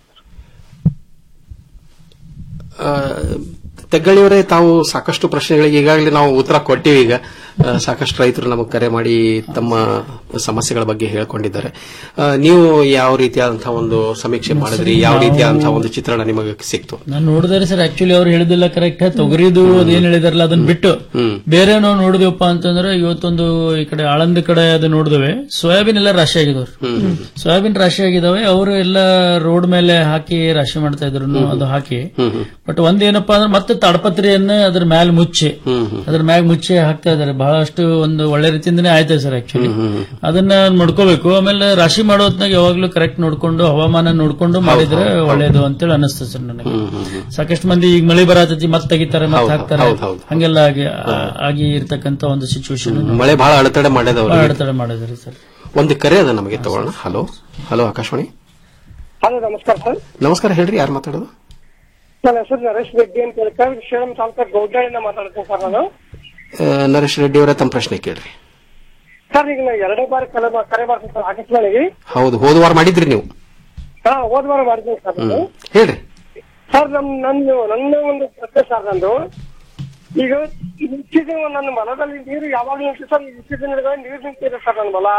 ಆ, ತೆಗ್ಗಳಿಯವರೇ ತಾವು ಸಾಕಷ್ಟು ಪ್ರಶ್ನೆಗಳಿಗೆ ಈಗಾಗಲೇ ನಾವು ಉತ್ತರ ಕೊಟ್ಟಿವಿ ಈಗ ಆ, ಸಾಕಷ್ಟು ರೈತರು ನಮಗೆ ಕರೆ ಮಾಡಿ ತಮ್ಮ ಸಮಸ್ಯೆಗಳ ಬಗ್ಗೆ ಹೇಳ್ಕೊಂಡಿದ್ದಾರೆ ಆ, ನೀವು ಯಾವ ರೀತಿಯಾದಂತಹ ಒಂದು ಸಮೀಕ್ಷೆ ಮಾಡಿದ್ರಿ ಯಾವ ರೀತಿಯಾದಂತಹ ಒಂದು ಚಿತ್ರಣ ನಿಮಗೆ ಸಿಕ್ತು ನಾನು ನೋಡಿದ್ರೆ ಸರ್ ಆಕ್ಚುಲಿ ಅವ್ರು ಹೇಳಿದಿಲ್ಲ ಕರೆಕ್ಟ್ ತೊಗರಿದು ಅದೇನ್ ಹೇಳಿದಾರಲ್ಲ ಅದನ್ನ ಬಿಟ್ಟು ಬೇರೆ ನಾವು ನೋಡಿದೆವಪ್ಪ ಅಂತಂದ್ರೆ ಇವತ್ತೊಂದು ಈ ಕಡೆ ಆಳಂದ ಕಡೆ ಅದು ನೋಡಿದವೆ ಸೋಯಾಬೀನ್ ಎಲ್ಲ ರಾಶಿ ಆಗಿದವ್ರು ಸೋಯಾಬೀನ್ ರಾಶಿ ಆಗಿದಾವೆ ಅವರು ಎಲ್ಲ ರೋಡ್ ಮೇಲೆ ಹಾಕಿ ರಾಶಿ ಮಾಡ್ತಾ ಇದ್ರು ಅದು ಹಾಕಿ ಬಟ್ ಒಂದೇನಪ್ಪಾ ಅಂದ್ರೆ ಮತ್ತೆ ತಾಡಪತ್ರಿಯನ್ನ ಅದ್ರ ಮ್ಯಾಲ ಮುಚ್ಚಿ ಅದ್ರ ಮ್ಯಾಗ ಮುಚ್ಚಿ ಹಾಕ್ತಾ ಇದಾರೆ ಬಹಳಷ್ಟು ಒಂದು ಒಳ್ಳೆ ರೀತಿಯಿಂದನೇ ಆಯ್ತಾ ಸರ್ ಆಕ್ಚುಲಿ ಅದನ್ನ ನೋಡ್ಕೋಬೇಕು ಆಮೇಲೆ ರಾಶಿ ಮಾಡೋದ್ನಾಗ ಯಾವಾಗ್ಲೂ ಕರೆಕ್ಟ್ ನೋಡ್ಕೊಂಡು ಹವಾಮಾನ ನೋಡ್ಕೊಂಡು ಮಾಡಿದ್ರೆ ಒಳ್ಳೇದು ಅಂತೇಳಿ ಅನಿಸ್ತದೆ ಸರ್ ನನಗೆ ಸಾಕಷ್ಟು ಮಂದಿ ಈಗ ಮಳೆ ಬರತೈತಿ ಮತ್ತೆ ತೆಗಿತಾರೆ ಮತ್ತೆ ಹಾಕ್ತಾರೆ ಹೌದು, ಹೌದು. ಹಂಗೆಲ್ಲ ಆಗಿ ಆಗಿ ಇರ್ತಕ್ಕಂತ ಒಂದು ಸಿಚುವೇಶನ್ ಮಳೆ ಬಹಳ ಅಡೆತಡೆ ಮಾಡ್ಯದವ್ರು ಅಡೆತಡೆ ಮಾಡಿದ್ರಿ ಸರ್ ಒಂದು ಕರೆ ಅದ ನಮಗೆ ತಗೊಳ್ಳೋಣ ಹಲೋ ಹಲೋ ಆಕಾಶವಾಣಿ ಹಲೋ ನಮಸ್ಕಾರ ಸರ್ ನಮಸ್ಕಾರ ಹೇಳ್ರಿ ಯಾರು ಮಾತಾಡೋದು ನನ್ನ ಹೆಸರು ನರೇಶ್ ರೆಡ್ಡಿ ಅಂತ ಹೇಳಿ ಶ್ರೀರಾಮ್ ತಾಲೂಕು ಗೌಡ್ಯಾಳಿಂದ ಮಾತಾಡ್ತೀನಿ ಸರ್ ನಾನು ಆ, ನರೇಶ್ ರೆಡ್ಡಿ ಅವರೇ ತಮ್ಮ ಪ್ರಶ್ನೆ ಕೇಳ್ರಿ ಸರ್ ಈಗ ನಾವು ಎರಡೇ ಬಾರಿ ಕರೆ ಮಾ- ಕರೆ ಮಾಡ್ತೀನಿ ಸರ್ ಆಕಾಶವಾಣಿಗೆ ಹೌದು ಹೋದ ವಾರ ಮಾಡಿದ್ರಿ ನೀವು ಹಾ ಹೋದ ವಾರ ಮಾಡಿದ್ದೀನಿ ಸರ್ ನಾನು ಹ್ಮ್ ಹೇಳ್ರಿ ಸರ್ ನಮ್ ನನ್ನ ನನ್ನ ಒಂದು ಪ್ರಶ್ನೆ ಸರ್ ನಂದು ಈಗ ಇತ್ತೀಚಿನ ನನ್ನ ಹೊಲದಲ್ಲಿ ನೀರು ಯಾವಾಗ ನಿಂತು ಸರ್ ಇತ್ತೀಚಿನ ದಿನಗಳಲ್ಲಿ ನೀರು ನಿಂತಿದೆ ಸರ್ ನನ್ನ ಹೊಲ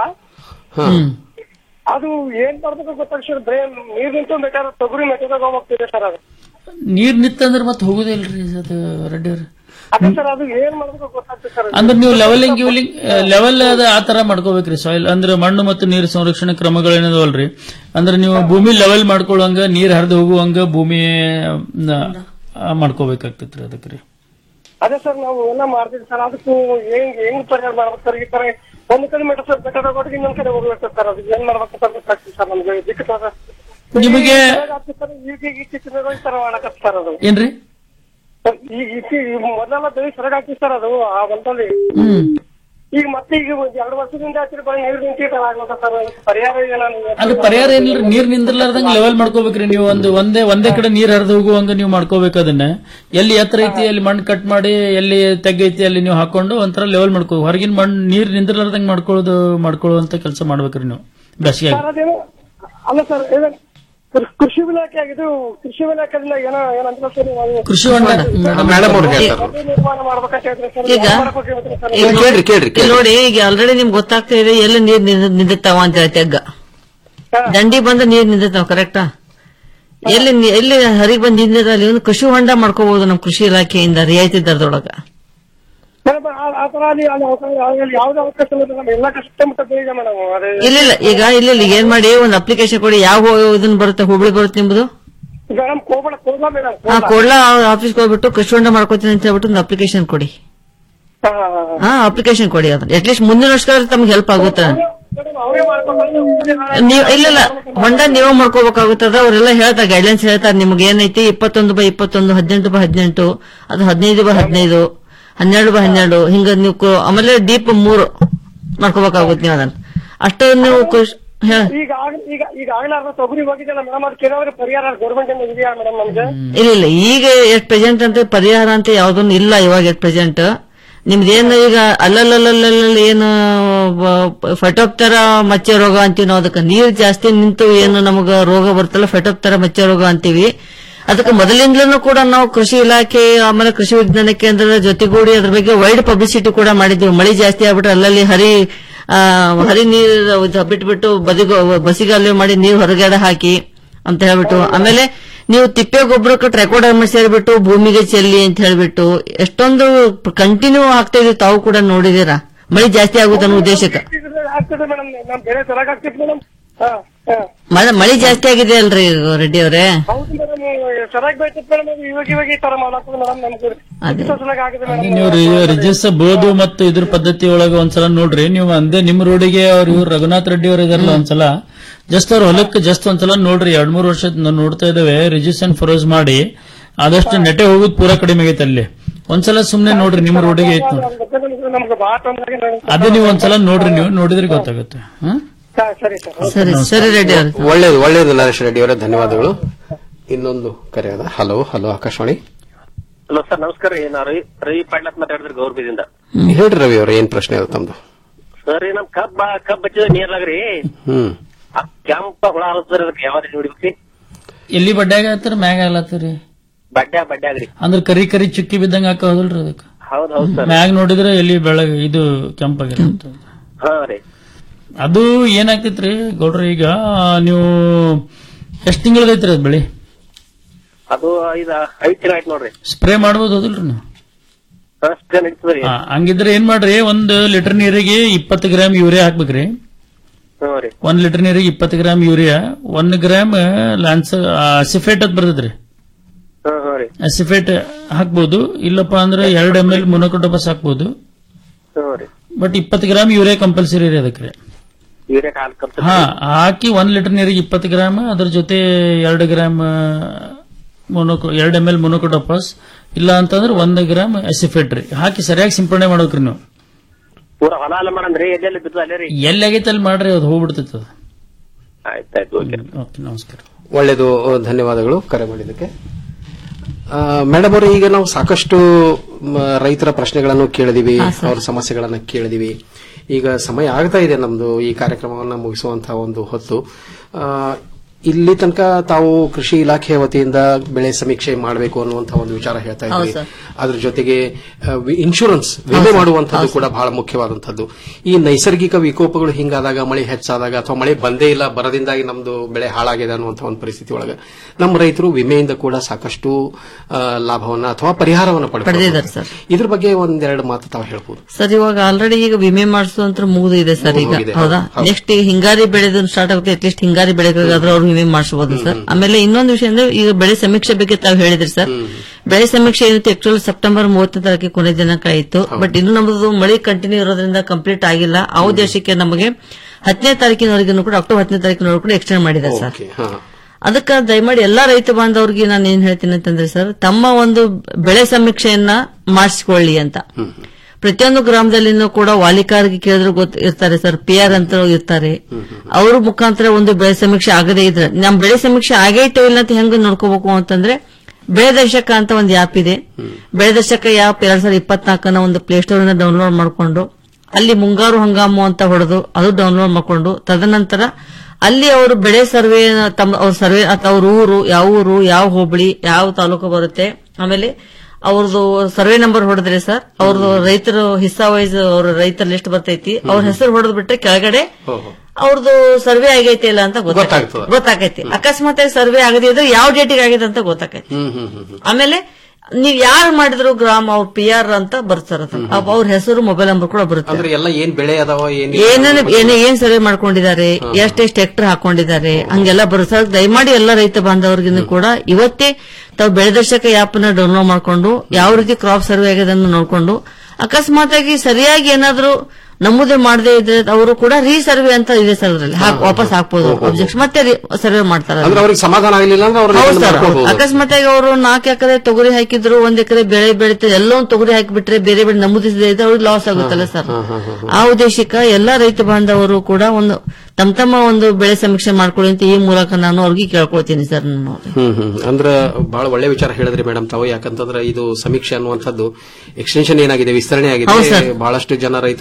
ಅದು ಏನ್ ಮಾಡ್ಬೇಕು ಗೊತ್ತಾಗ ಸರ್ ಬರೇ ನೀರು ನಿಂತು ಬೇಕಾದ್ರೆ ತೊಗರಿ ಮೆಟ್ಟದಾಗ ಹೋಗ್ತಿದೆ ಸರ್ ಅದು ನೀರ್ ನಿತ್ತಂದ್ರೆ ಮತ್ತೆ ಹೋಗುದಿಲ್ರಿ ಅದು ರೆಡ್ಡಿ ಅವ್ರ ಅದೇ ಸರ್ ಅದು ಏನ್ ಮಾಡ್ಬೇಕು ಗೊತ್ತಾಗ್ತದೆ ಸರ್ ಅಂದ್ರೆ ನೀವು ಲೆವೆಲಿಂಗ್ ಗಿವಲಿಂಗ್ ಲೆವೆಲ್ ಅದ ಆ ತರ ಮಾಡ್ಕೋಬೇಕ್ರಿ ಸಾಯಿಲ್ ಅಂದ್ರೆ ಮಣ್ಣು ಮತ್ತು ನೀರು ಸಂರಕ್ಷಣೆ ಕ್ರಮಗಳೇನದವಲ್ರಿ ಅಂದ್ರೆ ನೀವು ಭೂಮಿ ಲೆವೆಲ್ ಮಾಡ್ಕೊಳ್ಳುವಂಗ ನೀರ್ ಹರಿದು ಹೋಗುವಂಗ ಭೂಮಿ ನ, ಆ, ಮಾಡ್ಕೋಬೇಕಾಗ್ತೈತ್ರಿ ಅದಕ್ಕೆ ರೀ ಅದೇ ಸರ್ ನಾವು ಎಲ್ಲ ಮಾಡ್ತೀವಿ ಸರ್ ಅದಕ್ಕೂ ಹೆಂಗ್ ಹೆಂಗ್ ಪರಿಹಾರ ಮಾಡ್ಬೇಕು ಸರ್ ಈ ತರ ಒಂದ್ ಕಡೆ ಮೆಟ್ಟ ಸರ್ ಬೆಟ್ಟ ಕೊಟ್ಟಿಗೆ ಇನ್ನೊಂದ್ ಕಡೆ ಹೋಗ್ಬೇಕು ಸರ್ ಅದು ಏನ್ ಮಾಡ್ಬೇಕು ಸರ್ ಗೊತ್ತಾಗ್ತದೆ ಸರ್ ನಮ್ಗೆ ದಿಕ್ಕು ಸರ್ ನಿಮಗೆ ಈಗ ಈಗ ಇತ್ತೀಚಿನ ಈ ತರ ಮಾಡಕತ್ತ ಸರ್ ಅದು ಏನ್ರಿ ಈಗ ಇತ್ತಿ ಮೊದಲೆಲ್ಲ ಬೆಳೆ ಸರಗ್ ಹಾಕಿ ಸರ್ ಅದು ಆ ಹೊಲದಲ್ಲಿ ಈಗ ಮತ್ತೆ ಈಗ ಒಂದ್ ಎರಡು ವರ್ಷದಿಂದ ಹಚ್ಚಿರ ಬರೀ ನೀರು ನಿಂತಿ ತರ ಆಗ್ಲತ್ತ ಸರ್ ಅದಕ್ಕೆ ಪರಿಹಾರ ಏನಾನು ಅಂದ್ರೆ ಪರಿಹಾರ ಏನಿಲ್ಲ ನೀರ್ ನಿಂದಿರ್ಲಾರ್ದಂಗ ಲೆವೆಲ್ ಮಾಡ್ಕೋಬೇಕ್ರಿ ನೀವು ಒಂದು ಒಂದೇ ಒಂದೇ ಕಡೆ ನೀರ್ ಹರಿದು ಹೋಗುವಂಗ ನೀವು ಮಾಡ್ಕೋಬೇಕು ಅದನ್ನ ಎಲ್ಲಿ ಎತ್ತರ ಐತಿ ಅಲ್ಲಿ ಮಣ್ಣು ಕಟ್ ಮಾಡಿ ಎಲ್ಲಿ ತೆಗ್ಗೈತಿ ಅಲ್ಲಿ ನೀವು ಹಾಕೊಂಡು ಒಂಥರ ಲೆವೆಲ್ ಮಾಡ್ಕೋ ಹೊರಗಿನ ಮಣ್ಣು ನೀರ್ ನಿಂದಿರ್ಲಾರ್ದಂಗ ಮಾಡ್ಕೊಳ್ಳೋದು ಮಾಡ್ಕೊಳ್ಳುವಂತ ಕೆಲಸ ಮಾಡ್ಬೇಕ್ರಿ ನೀವು ಬೇಸಿಗೆ ಸರ್ ಅದೇನು ಅಲ್ಲ ಸರ್ ಇದು ಕೃ- ಕೃಷಿ ಇಲಾಖೆ ಆಗಿದ್ದು ಕೃಷಿ ಇಲಾಖೆದಿಂದ ಏನೋ ಏನಂತ ಸರ್ ನೀವು ಅದು- ಕೃಷಿ ಹೊಂಡ ಮೇಡಮ್ ಅವ್ರು ಹೇಳ್ತಾರೆ ಅದು ನಿರ್ಮಾಣ ಮಾಡ್ಬೇಕಂತ ಹೇಳ್ತಾರೆ ಸರ್ ಈಗ ಯಾವ ಮಾಡಬೇಕು ಹೇಳ್ತಾರೆ ಸರ್ ಈಗ ಕೇಳ್ರಿ ಕೇಳ್ರಿ ಇಲ್ಲಿ ನೋಡಿ ಈಗ ಆಲ್ರೆಡಿ ನಿಮ್ಗೆ ಗೊತ್ತಾಗ್ತಾ ಇದೆ ಎಲ್ಲಿ ನೀರ್ ನಿಂದ- ನಿಂದಿರ್ತಾವ ಅಂತ ಹೇಳಿ ತೆಗ್ಗ ದಂಡಿ ಬಂದ ನೀರ್ ನಿಂದಿರ್ತಾವ ಕರೆಕ್ಟಾ ಎಲ್ಲಿ ನೀ- ಎಲ್ಲಿ ಹರಿಗ್ ಬಂದ್ ನಿಂದಿರ್ತಾವ ಅಲ್ಲಿ ಒಂದು ಕೃಷಿ ಹೊಂಡ ಮಾಡ್ಕೋಬಹುದು ನಮ್ಮ ಕೃಷಿ ಇಲಾಖೆಯಿಂದ ರಿಯಾಯಿತಿ ದರದೊಳಗ ಮೇಡಮ್ ಆ- ಆ ತರ ಅಲ್ಲಿ ಅಲ್ಲಿ ಅವಕಾಶ- ಅಲ್ಲಿ ಯಾವ್ದು ಅವಕಾಶ ಇಲ್ಲ ಮೇಡಮ್ ಎಲ್ಲ ಕಷ್ಟಮಟ್ಟ ಬೇಗ ಮೇಡಮ್ ಅದೇ ಇಲ್ಲ ಈಗ ಇಲ್ಲ ಇಲ್ಲ ಏನ್ ಮಾಡಿ ಒಂದು ಅಪ್ಲಿಕೇಶನ್ ಕೊಡಿ ಯಾವ ಹೋ- ಇದನ್ನ ಬರುತ್ತೆ ಹುಬ್ಳಿ ಬರುತ್ತೆ ನಿಮ್ದು ಮೇಡಮ್ ಕೋಬಳ ಕೋಬಳ ಮೇಡಮ್ ಹಾ ಕೊಡ್ಲಾ ಆಫೀಸ್ಗೆ ಹೋಗ್ಬಿಟ್ಟು ಕೃಷಿ ಹೊಂಡ ಮಾಡ್ಕೋತೀನಿ ಅಂತ ಹೇಳ್ಬಿಟ್ಟು ಒಂದು ಅಪ್ಲಿಕೇಶನ್ ಕೊಡಿ ಹಾ ಅಪ್ಲಿಕೇಶನ್ ಕೊಡಿ ಅದನ್ನ ಅಟ್ಲೀಸ್ಟ್ ಮುಂದಿನ ವರ್ಷ ತಮ್ಗೆ ಹೆಲ್ಪ್ ಆಗುತ್ತೆ ಅವರೇ ಮಾಡ್ಕೊಂಡು ನೀವ್ ಇಲ್ಲ ಇಲ್ಲ ಹೊಂಡ ನೀವೇ ಮಾಡ್ಕೋಬೇಕಾಗುತ್ತದ ಅವರೆಲ್ಲ ಹೇಳ್ತಾರೆ ಗೈಡ್ಲೈನ್ಸ್ ಹೇಳ್ತಾರೆ ನಿಮ್ಗೆ ಏನೈತಿ ಇಪ್ಪತ್ತೊಂದು ಬೈ ಇಪ್ಪತ್ತೊಂದು ಹದಿನೆಂಟು ಬೈ ಹದಿನೆಂಟು ಅದು ಹದಿನೈದು ಬೈ ಹದಿನೈದು ಹನ್ನೆರಡು ಬೈ ಹನ್ನೆರಡು ಹಿಂಗ ನೀವು ಕೊ- ಆಮೇಲೆ ಡೀಪ್ ಮೂರು ಮಾಡ್ಕೋಬೇಕಾಗುತ್ತೆ ನೀವು ಅದನ್ನ ಅಷ್ಟು ನೀವು ಕೃಷ್- ಹೇಳ ಈಗ ಆಗ್- ಈಗ ಈಗ ಆಗ್ಲಾರ್ದ ತೊಗರಿ ಹೋಗಿದ್ದಲ್ಲ ಮೇಡಮ್ ಅದು ಕೆಲವರಿಗೆ ಪರಿಹಾರ ಗೌರ್ಮೆಂಟ್ ಇಂದ ಇದೆಯಾ ಮೇಡಮ್ ನಮ್ಗೆ ಇಲ್ಲ ಇಲ್ಲ ಈಗ ಎಷ್ಟ್ ಪ್ರೆಸೆಂಟ್ ಅಂತ ಪರಿಹಾರ ಅಂತ ಯಾವ್ದೊಂದು ಇಲ್ಲ ಇವಾಗ ಎಷ್ಟ್ ಪ್ರೆಸೆಂಟ್ ನಿಮ್ದೇನು ಈಗ ಅಲ್ಲಲ್ಲಲ್ಲಲ್ಲ ಏನು ಫೆಟೋಪ್ತರ ಮಚ್ಚೆ ರೋಗ ಅಂತೀವಿ ನಾವು ಅದಕ್ಕೆ ನೀರು ಜಾಸ್ತಿ ನಿಂತು ಏನು ನಮಗ ರೋಗ ಬರ್ತಲ್ಲ ಫೆಟೋಪ್ತರ ಮಚ್ಚೆ ರೋಗ ಅಂತೀವಿ ಅದಕ್ಕೆ ಮೊದಲಿಂದಲೂ ಕೂಡ ನಾವು ಕೃಷಿ ಇಲಾಖೆ ಆಮೇಲೆ ಕೃಷಿ ವಿಜ್ಞಾನ ಕೇಂದ್ರದ ಜೊತೆಗೂಡಿ ಅದ್ರ ಬಗ್ಗೆ ವೈಡ್ ಪಬ್ಲಿಸಿಟಿ ಕೂಡ ಮಾಡಿದ್ವಿ ಮಳಿ ಜಾಸ್ತಿ ಆಗ್ಬಿಟ್ರೆ ಅಲ್ಲಲ್ಲಿ ಹರಿ ಆ, ಹರಿ ನೀರು ಇದು ಬಿಟ್ಬಿಟ್ಟು ಬದಿಗ ಬಸಿಗಾಲಿ ಮಾಡಿ ನೀರು ಹೊರಗಡೆ ಹಾಕಿ ಅಂತ ಹೇಳ್ಬಿಟ್ಟು ಆಮೇಲೆ ನೀವು ತಿಪ್ಪೆ ಗೊಬ್ಬರಕ್ಕೆ ಟ್ರೈಕೋಡರ್ಮ ಸೇರ್ಬಿಟ್ಟು ಭೂಮಿಗೆ ಚೆಲ್ಲಿ ಅಂತ ಹೇಳ್ಬಿಟ್ಟು ಎಷ್ಟೊಂದು ಕಂಟಿನ್ಯೂ ಆಗ್ತಾ ಇದೆ ತಾವು ಕೂಡ ನೋಡಿದೀರಾ ಮಳಿ ಜಾಸ್ತಿ ಆಗುತ್ತೆ ಅನ್ನೋ ಉದ್ದೇಶಕ್ಕೆ ಆಗ್ತದೆ ಮೇಡಮ್ ನಮ್ ಬೆಳೆ ಚೆನ್ನಾಗ್ ಆಗ್ತಿತ್ತು ಮೇಡಮ್ ಹಾ ಹಾ ಮಳೆ ಮಳಿ ಜಾಸ್ತಿ ಆಗಿದೆ ಅಲ್ರಿ ರೆಡ್ಡಿ ಅವರೇ ಹೌದು ಮೇಡಮ್ ಚೆನ್ನಾಗಿ ಬೆಳಿತಿತ್ತು ಮೇಡಮ್ ಇವಾಗ ಇವಾಗ ಈ ತರ ಮಾಡಾಕ್ತದೆ ಮೇಡಮ್ ನಮ್ಗೆ ಅದೇ. ಚೆನ್ನಾಗಿ ಆಗಿದೆ ಮೇಡಮ್ ನೀವು ರಿ- ರಿಜಿಸ್ಟರ್ ಬೋದು ಮತ್ತು ಇದ್ರ ಪದ್ಧತಿ ಒಳಗೆ ಒಂದ್ಸಲ ನೋಡ್ರಿ ನೀವು ಅಂದೇ ನಿಮ್ ರೋಡಿಗೆ ಅವ್ರು ಇವ್ರು ರಘುನಾಥ್ ರೆಡ್ಡಿ ಅವ್ರು ಇದಾರಲ್ಲ ಒಂದ್ಸಲ ಜಸ್ಟ್ ಅವ್ರ ಹೊಲಕ್ಕೆ ಜಸ್ಟ್ ಒಂದ್ಸಲ ನೋಡ್ರಿ ಎರಡ್ ಮೂರು ವರ್ಷ ನಾವ್ ನೋಡ್ತಾ ಇದಾವೆ ರಿಜಿಸ್ಟ್ರೇಷನ್ ಫರೋಸ್ ಮಾಡಿ ಆದಷ್ಟು ನೆಟೆ ಹೋಗುದು ಪೂರಾ ಕಡಿಮೆ ಆಗೈತೆ ಅಲ್ಲಿ ಒಂದ್ಸಲ ಸುಮ್ನೆ ನೋಡ್ರಿ ನಿಮ್ ರೋಡಿಗೆ ಐತ್ ನೋಡ್ರಿ ನಮ್ಗೆ ಬಹಳ ತೊಂದರೆ ಆಗಿದೆ ಮೇಡಮ್ ಅದೇ ನೀವು ಒಂದ್ಸಲ ನೋಡ್ರಿ ನೀವು ನೋಡಿದ್ರೆ ಗೊತ್ತಾಗುತ್ತೆ ಹ್ಮ್ ಸರಿ ಸರ್ ಸರಿ ಸರಿ ರೆಡ್ಡಿ ಅವ್ರೆ ಒಳ್ಳೇದು ಒಳ್ಳೇದು ನರೇಶ್ ರೆಡ್ಡಿ ಅವರೇ ಧನ್ಯವಾದಗಳು ಇನ್ನೊಂದು ಕರೆ ಅದ hello hello Akashvani hello sir ನಮಸ್ಕಾರ ಏನ ರವಿ ರವಿ ಪಾಟ್ಲ ಅಂತ ಮಾತಾಡಿದ್ರಿ ಗೌರ್ಬಿದಿಂದ ಹೇಳ್ರಿ ರವಿ ಅವ್ರ ಏನ್ ಪ್ರಶ್ನೆ ಅದು ತಮ್ದು ಸರ್ ನಮ್ ಕಬ್ಬ ಕಬ್ಬ್ ಹಚ್ಚಿದ ನೀರ್ಲಾಗ್ರಿ ಹ್ಮ್ ಆ ಕೆಂಪ ಹುಳ ಸರ್ ಅದಕ್ಕೆ ಯಾವ ರೀತಿ ಹೊಡಿಬೇಕ್ರಿ ಎಲ್ಲಿ ಬಡ್ಡ್ಯಾಗ ಆತರ ಮ್ಯಾಗ ಆಗ್ಲತ್ತರಿ ಬಡ್ಡ್ಯಾ ಬಡ್ಡ್ಯಾಗ್ರಿ ಅಂದ್ರ ಕರಿ ಕರಿ ಚುಕ್ಕಿ ಬಿದ್ದಂಗ ಹಾಕೋದಲ್ರಿ ಅದಕ್ಕೆ ಹೌದ್ ಹೌದ್ ಸರ್ ಮ್ಯಾಗ ನೋಡಿದ್ರೆ ಎಲ್ಲಿ ಬೆಳಗ್ ಇದು ಕೆಂಪಾಗಿರುತ್ತೆ ಹಾ ರೀ ಅದು ಏನಾಗ್ತೈತ್ರಿ ಗೌಡ್ರ ಈಗ ನೀವು ಎಷ್ಟ್ ತಿಂಗಳದೈತ್ರಿ ಅದ್ ಬೆಳಿ ಅದು ಐದ ಐದ್ ತಿಂಗಳ ಆಯ್ತು ನೋಡ್ರಿ ಸ್ಪ್ರೇ ಮಾಡ್ಬೋದು ಹೌದಿಲ್ರಿ ನೀವು ಅಷ್ಟೇ ನಡೀತದ್ರಿ ಆ, ಹಂಗಿದ್ರೆ ಏನ್ ಮಾಡ್ರಿ ಒಂದ್ ಲೀಟರ್ ನೀರಿಗೆ ಇಪ್ಪತ್ತು ಗ್ರಾಮ್ ಯೂರಿಯಾ ಹಾಕ್ಬೇಕ್ರಿ ಹ್ಞೂ ರೀ ಒಂದ್ ಲೀಟರ್ ನೀರಿಗೆ ಇಪ್ಪತ್ತು ಗ್ರಾಮ್ ಯೂರಿಯಾ ಒಂದ್ ಗ್ರಾಮ್ ಲ್ಯಾನ್ಸ್ ಅಸಿಫೇಟ್ ಅಂತ ಬರ್ತದ್ರಿ ಹ್ಞೂ ಹ್ಞೂ ರೀ ಅಸಿಫೇಟ್ ಹಾಕ್ಬೋದು ಇಲ್ಲಪ್ಪ ಅಂದ್ರೆ ಎರಡ್ ಎಮ್ ಎಲ್ ಮೊನೊಕೊಟೋಪಸ್ ಹಾಕ್ಬೋದು ಹ್ಞೂ ರೀ ಬಟ್ ಇಪ್ಪತ್ತು ಗ್ರಾಮ್ ಯೂರಿಯಾ ಕಂಪಲ್ಸರಿ ರೀ ಅದಕ್ಕೆ ಯೂರಿಯಾ ಹಾಲ್ ಕಲ್ತ ಹಾ ಹಾಕಿ ಒಂದ್ ಲೀಟರ್ ನೀರಿಗೆ ಇಪ್ಪತ್ತು ಗ್ರಾಮ್ ಅದ್ರ ಜೊತೆ ಎರಡು ಗ್ರಾಮ್ ಮೊನೊಕೊ ಎರಡು ಎಮ್ ಎಲ್ ಮೊನೊಕೊಟೋಪಸ್ ಇಲ್ಲ ಅಂತಂದ್ರೆ ಒಂದ್ ಗ್ರಾಮ್ ಅಸಿಫೇಟ್ ರೀ ಹಾಕಿ ಸರಿಯಾಗಿ ಸಿಂಪಡಣೆ ಮಾಡ್ಬೇಕ್ರಿ ನೀವು ಪೂರ ಹೊಲ ಅಲ್ಲ ಮಾಡಂದ್ರಿ ಎಲ್ಲೆಲ್ಲಿ ಬಿದ್ದು ಅಲ್ಲೇ ರೀ ಎಲ್ಲಿ ಆಗೈತೆ ಅಲ್ಲಿ ಮಾಡ್ರಿ ಅದು ಹೋಗ್ಬಿಡ್ತೈತೆ ಅದು ಆಯ್ತಾಯ್ತು ಓಕೆ ಓಕೆ ನಮಸ್ಕಾರ ಒಳ್ಳೇದು ಧನ್ಯವಾದಗಳು ಕರೆ ಮಾಡಿದ್ದಕ್ಕೆ ಮೇಡಮ್ ಅವರು ಈಗ ನಾವು ಸಾಕಷ್ಟು ಮ, ರೈತರ ಪ್ರಶ್ನೆಗಳನ್ನು ಕೇಳಿದಿವಿ ಅವ್ರ ಸಮಸ್ಯೆಗಳನ್ನ ಕೇಳಿದಿವಿ ಈಗ ಸಮಯ ಆಗ್ತಾ ಇದೆ ನಮ್ದು ಈ ಕಾರ್ಯಕ್ರಮವನ್ನು ಮುಗಿಸುವಂತಹ ಒಂದು ಹೊತ್ತು ಆ, ಇಲ್ಲಿ ತನಕ ತಾವು ಕೃಷಿ ಇಲಾಖೆ ವತಿಯಿಂದ ಬೆಳೆ ಸಮೀಕ್ಷೆ ಮಾಡಬೇಕು ಅನ್ನುವಂತಹ ಒಂದು ವಿಚಾರ ಹೇಳ್ತಾ ಇದ್ವಿ ಹೌದು ಸರ್. ಅದ್ರ ಜೊತೆಗೆ ಆ, ವಿ- ಇನ್ಶೂರೆನ್ಸ್ ವಿಮೆ ಮಾಡುವಂತದ್ದು ಕೂಡ ಬಹಳ ಮುಖ್ಯವಾದಂತದ್ದು ಈ ನೈಸರ್ಗಿಕ ವಿಕೋಪಗಳು ಹಿಂಗಾದಾಗ ಮಳೆ ಹೆಚ್ಚಾದಾಗ ಅಥವಾ ಮಳೆ ಬಂದೇ ಇಲ್ಲ ಬರದಿಂದಾಗಿ ನಮ್ದು ಬೆಳೆ ಹಾಳಾಗಿದೆ ಅನ್ನುವಂಥ ಒಂದು ಪರಿಸ್ಥಿತಿ ಒಳಗೆ ನಮ್ಮ ರೈತರು ವಿಮೆಯಿಂದ ಕೂಡ ಸಾಕಷ್ಟು ಆ, ಲಾಭವನ್ನ ಅಥವಾ ಪರಿಹಾರವನ್ನು ಪಡೆದಿದ್ದಾರೆ ಸರ್. ಇದ್ರ ಬಗ್ಗೆ ಒಂದೆರಡು ಮಾತು ತಾವು ಹೇಳ್ಬೋದು ಸರ್ ಇವಾಗ ಆಲ್ರೆಡಿ ಈಗ ವಿಮೆ ಮಾಡಿಸುವಂತ ಮುಗಿದಿದೆ ಸರ್ ಈಗ ಮುಗ್ದೋಗಿದೆ, ಹೌದಾ ಹೌದು. ನೆಕ್ಸ್ಟ್ ಈಗ ಹಿಂಗಾರಿ ಬೆಳೆದು ಸ್ಟಾರ್ಟ್ ಆಗುತ್ತೆ ಅಟ್ಲೀಸ್ಟ್ ಹಿಂಗಾರಿ ಬೆಳೆಗಾದ್ರೂ ಅವ್ರು ವಿಮೆ ಮಾಡಿಸಬಹುದು ಸರ್ ಆಮೇಲೆ ಇನ್ನೊಂದು ವಿಷಯ ಅಂದ್ರೆ ಈಗ ಬೆಳೆ ಸಮೀಕ್ಷೆ ಬಗ್ಗೆ ತಾವು ಹೇಳಿದ್ರಿ ಸರ್ ಬೆಳೆ ಸಮೀಕ್ಷೆ ಏನಿತ್ತು ಆಕ್ಚುಲ್ ಸೆಪ್ಟೆಂಬರ್ ಮೂವತ್ತನೇ ತಾರೀಕಿಗೆ ಕೊನೆ ದಿನಾಂಕ ಆಯಿತು ಬಟ್ ಇನ್ನು ನಮ್ಮದು ಮಳೆ ಕಂಟಿನ್ಯೂ ಇರೋದ್ರಿಂದ ಕಂಪ್ಲೀಟ್ ಆಗಿಲ್ಲ ಆ ಉದ್ದೇಶಕ್ಕೆ ನಮಗೆ ಹತ್ತನೇ ತಾರೀಕಿನವರೆಗೂ ಕೂಡ ಅಕ್ಟೋಬರ್ ಹತ್ತನೇ ತಾರೀಕಿನವರೆಗೂ ಕೂಡ ಎಕ್ಸ್ಟೆಂಡ್ ಮಾಡಿದ್ದಾರೆ ಸರ್ ಓಕೆ, ಹಾ. ಅದಕ್ಕೆ ದಯಮಾಡಿ ಎಲ್ಲಾ ರೈತ ಬಾಂಧವರಿಗೆ ನಾನು ಏನ್ ಹೇಳ್ತೀನಿ ಅಂತಂದ್ರೆ ಸರ್ ತಮ್ಮ ಒಂದು ಬೆಳೆ ಸಮೀಕ್ಷೆಯನ್ನ ಮಾಡಿಸಿಕೊಳ್ಳಿ ಅಂತ ಪ್ರತಿಯೊಂದು ಗ್ರಾಮದಲ್ಲಿನೂ ಕೂಡ ವಾಲಿಕಾರಿಗೆ ಕೇಳಿದ್ರು ಗೊತ್ತ ಇರ್ತಾರೆ ಸರ್ ಪಿ ಆರ್ ಅಂತ ಇರ್ತಾರೆ ಅವ್ರ ಮುಖಾಂತರ ಒಂದು ಬೆಳೆ ಸಮೀಕ್ಷೆ ಆಗದೇ ಇದ್ರೆ ನಮ್ ಬೆಳೆ ಸಮೀಕ್ಷೆ ಆಗೈತೆ ಇಲ್ಲ ಅಂತ ಹೆಂಗ್ ನೋಡ್ಕೋಬೇಕು ಅಂತಂದ್ರೆ ಬೆಳೆ ದರ್ಶಕ ಅಂತ ಒಂದು ಆಪ್ ಇದೆ ಬೆಳೆ ದರ್ಶಕ ಆಪ್ ಎರಡ್ ಸಾವಿರದ ಇಪ್ಪತ್ನಾಲ್ಕನ ಒಂದು ಪ್ಲೇಸ್ಟೋರ್ ಇಂದ ಡೌನ್ಲೋಡ್ ಮಾಡ್ಕೊಂಡು ಅಲ್ಲಿ ಮುಂಗಾರು ಹಂಗಾಮು ಅಂತ ಹೊಡೆದು ಅದು ಡೌನ್ಲೋಡ್ ಮಾಡ್ಕೊಂಡು ತದನಂತರ ಅಲ್ಲಿ ಅವರು ಬೆಳೆ ಸರ್ವೆ ತಮ್ಮ ಅವ್ರ ಸರ್ವೆ ಅಥವಾ ಅವ್ರ ಊರು ಯಾವ ಊರು ಯಾವ ಹೋಬಳಿ ಯಾವ ತಾಲೂಕು ಬರುತ್ತೆ ಆಮೇಲೆ ಅವ್ರದ್ದು ಸರ್ವೆ ನಂಬರ್ ಹೊಡೆದ್ರೆ ಸರ್ ಅವ್ರದ್ದು ರೈತರು ಹಿಸ್ಸಾ ವೈಸ್ ಅವ್ರ ರೈತರ ಲಿಸ್ಟ್ ಬರ್ತೈತಿ ಅವ್ರ ಹೆಸರು ಹೊಡೆದ್ ಬಿಟ್ರೆ ಕೆಳಗಡೆ ಅವ್ರದ್ದು ಸರ್ವೆ ಆಗೈತೆ ಇಲ್ಲ ಅಂತ ಗೊತ್ತಾಗ್ತದೆ ಗೊತ್ತಾಗ್ತದೆ. ಗೊತ್ತಾಗೈತಿ ಅಕಸ್ಮಾತ್ ಸರ್ವೆ ಆಗದೇ ಇದ್ರೆ ಯಾವ ಡೇಟಿಗೆ ಆಗಿದೆ ಅಂತ ಗೊತ್ತಾಗೈತಿ ಹ್ಮ್ ಹ್ಮ್ ಹ್ಮ್ ಹ್ಮ್. ಆಮೇಲೆ ನೀವ್ ಯಾರು ಮಾಡಿದ್ರು ಗ್ರಾಮ ಅವ್ರ ಪಿ ಆರ್ ಅಂತ ಬರ್ತಾರ ಅವ್ರ ಹೆಸರು ಮೊಬೈಲ್ ನಂಬರ್ ಕೂಡ ಬರುತ್ತೆ ಅಂದ್ರೆ ಎಲ್ಲ ಏನ್ ಬೆಳೆ ಅದಾವ ಏನ್ ಏನೇನು ಏನೇ ಏನ್ ಸರ್ವೆ ಮಾಡ್ಕೊಂಡಿದ್ದಾರೆ ಎಷ್ಟೆಷ್ಟು ಹೆಕ್ಟರ್ ಹಾಕೊಂಡಿದ್ದಾರೆ ಹಂಗೆಲ್ಲ ಬರುತ್ತೆ ಸರ್ ದಯಮಾಡಿ ಎಲ್ಲ ರೈತ ಬಾಂಧವರಿಗೂ ಕೂಡ ಇವತ್ತೇ ತಾವು ಬೆಳೆದರ್ಶಕ ಆಪ್ ನ ಡೌನ್ಲೋಡ್ ಮಾಡ್ಕೊಂಡು ಯಾವ ರೀತಿ ಕ್ರಾಪ್ ಸರ್ವೆ ಆಗಿದೆ ಅನ್ನೋದನ್ನ ನೋಡ್ಕೊಂಡು ಅಕಸ್ಮಾತ್ ಆಗಿ ಸರಿಯಾಗಿ ಏನಾದ್ರೂ ನಮೂದೆ ಮಾಡದೇ ಇದ್ರೆ ಅವರು ಕೂಡ ರೀಸರ್ವೆ ಅಂತ ಇದೆ ಸರ್ ಅದ್ರಲ್ಲಿ ಹಾಕ್- ವಾಪಸ್ ಹಾಕ್ಬೋದು ಅಬ್ಜೆಕ್ಷನ್ ಮತ್ತೆ ಸರ್ವೆ ಮಾಡ್ತಾರೆ ಅಂದ್ರೆ ಅವ್ರಿಗೆ ಸಮಾಧಾನ ಆಗಲಿಲ್ಲ ಅಂದ್ರೆ ಅವ್ರನ್ನ ಹೌದು ಇದನ್ನ ಸರ್ ಮಾಡ್ಕೊಳ್ಬೋದು. ಅಕಸ್ಮಾತ್ ಆಗಿ ಅವರು ನಾಲ್ಕು ಎಕರೆ ತೊಗರಿ ಹಾಕಿದ್ರು ಒಂದ್ ಎಕರೆ ಬೆಳೆ ಬೆಳೀತಾರೆ ಎಲ್ಲ ಒಂದು ತೊಗರಿ ಹಾಕಿಬಿಟ್ರೆ ಬೇರೆ ಬೇರೆ ನಮೂದಿಸದೇ ಇದ್ರೆ ಅವ್ರಿಗೆ ಲಾಸ್ ಆಗುತ್ತಲ್ಲ ಸರ್ ಆ ಉದ್ದೇಶಕ್ಕೆ ಎಲ್ಲಾ ರೈತ ಬಾಂಧವರು ಕೂಡ ಒಂದು ತಮ್ಮ ತಮ್ಮ ಒಂದು ಬೆಳೆ ಸಮೀಕ್ಷೆ ಮಾಡ್ಕೊಳ್ಳಿ ಅಂತ ಈ ಮೂಲಕ ನಾನು ಅವ್ರಿಗೆ ಕೇಳ್ಕೊಳ್ತೀನಿ ಸರ್ ನಾನು ಹ್ಮ್ ಹ್ಮ್ ಅಂದ್ರ ಬಹಳ ಒಳ್ಳೆ ವಿಚಾರ ಹೇಳಿದ್ರಿ ಮೇಡಮ್ ತಾವು ಯಾಕಂತಂದ್ರೆ ಇದು ಸಮೀಕ್ಷೆ ಅನ್ನುವಂಥದ್ದು ಎಕ್ಸ್ಟೆನ್ಷನ್ ಏನಾಗಿದೆ ವಿಸ್ತರಣೆ ಹೌದು ಆಗಿದೆ ಸರ್. ಬಹಳಷ್ಟು ಜನ ರೈತರು ಏನ್ ತಿಳಿದಿಲ್ಲ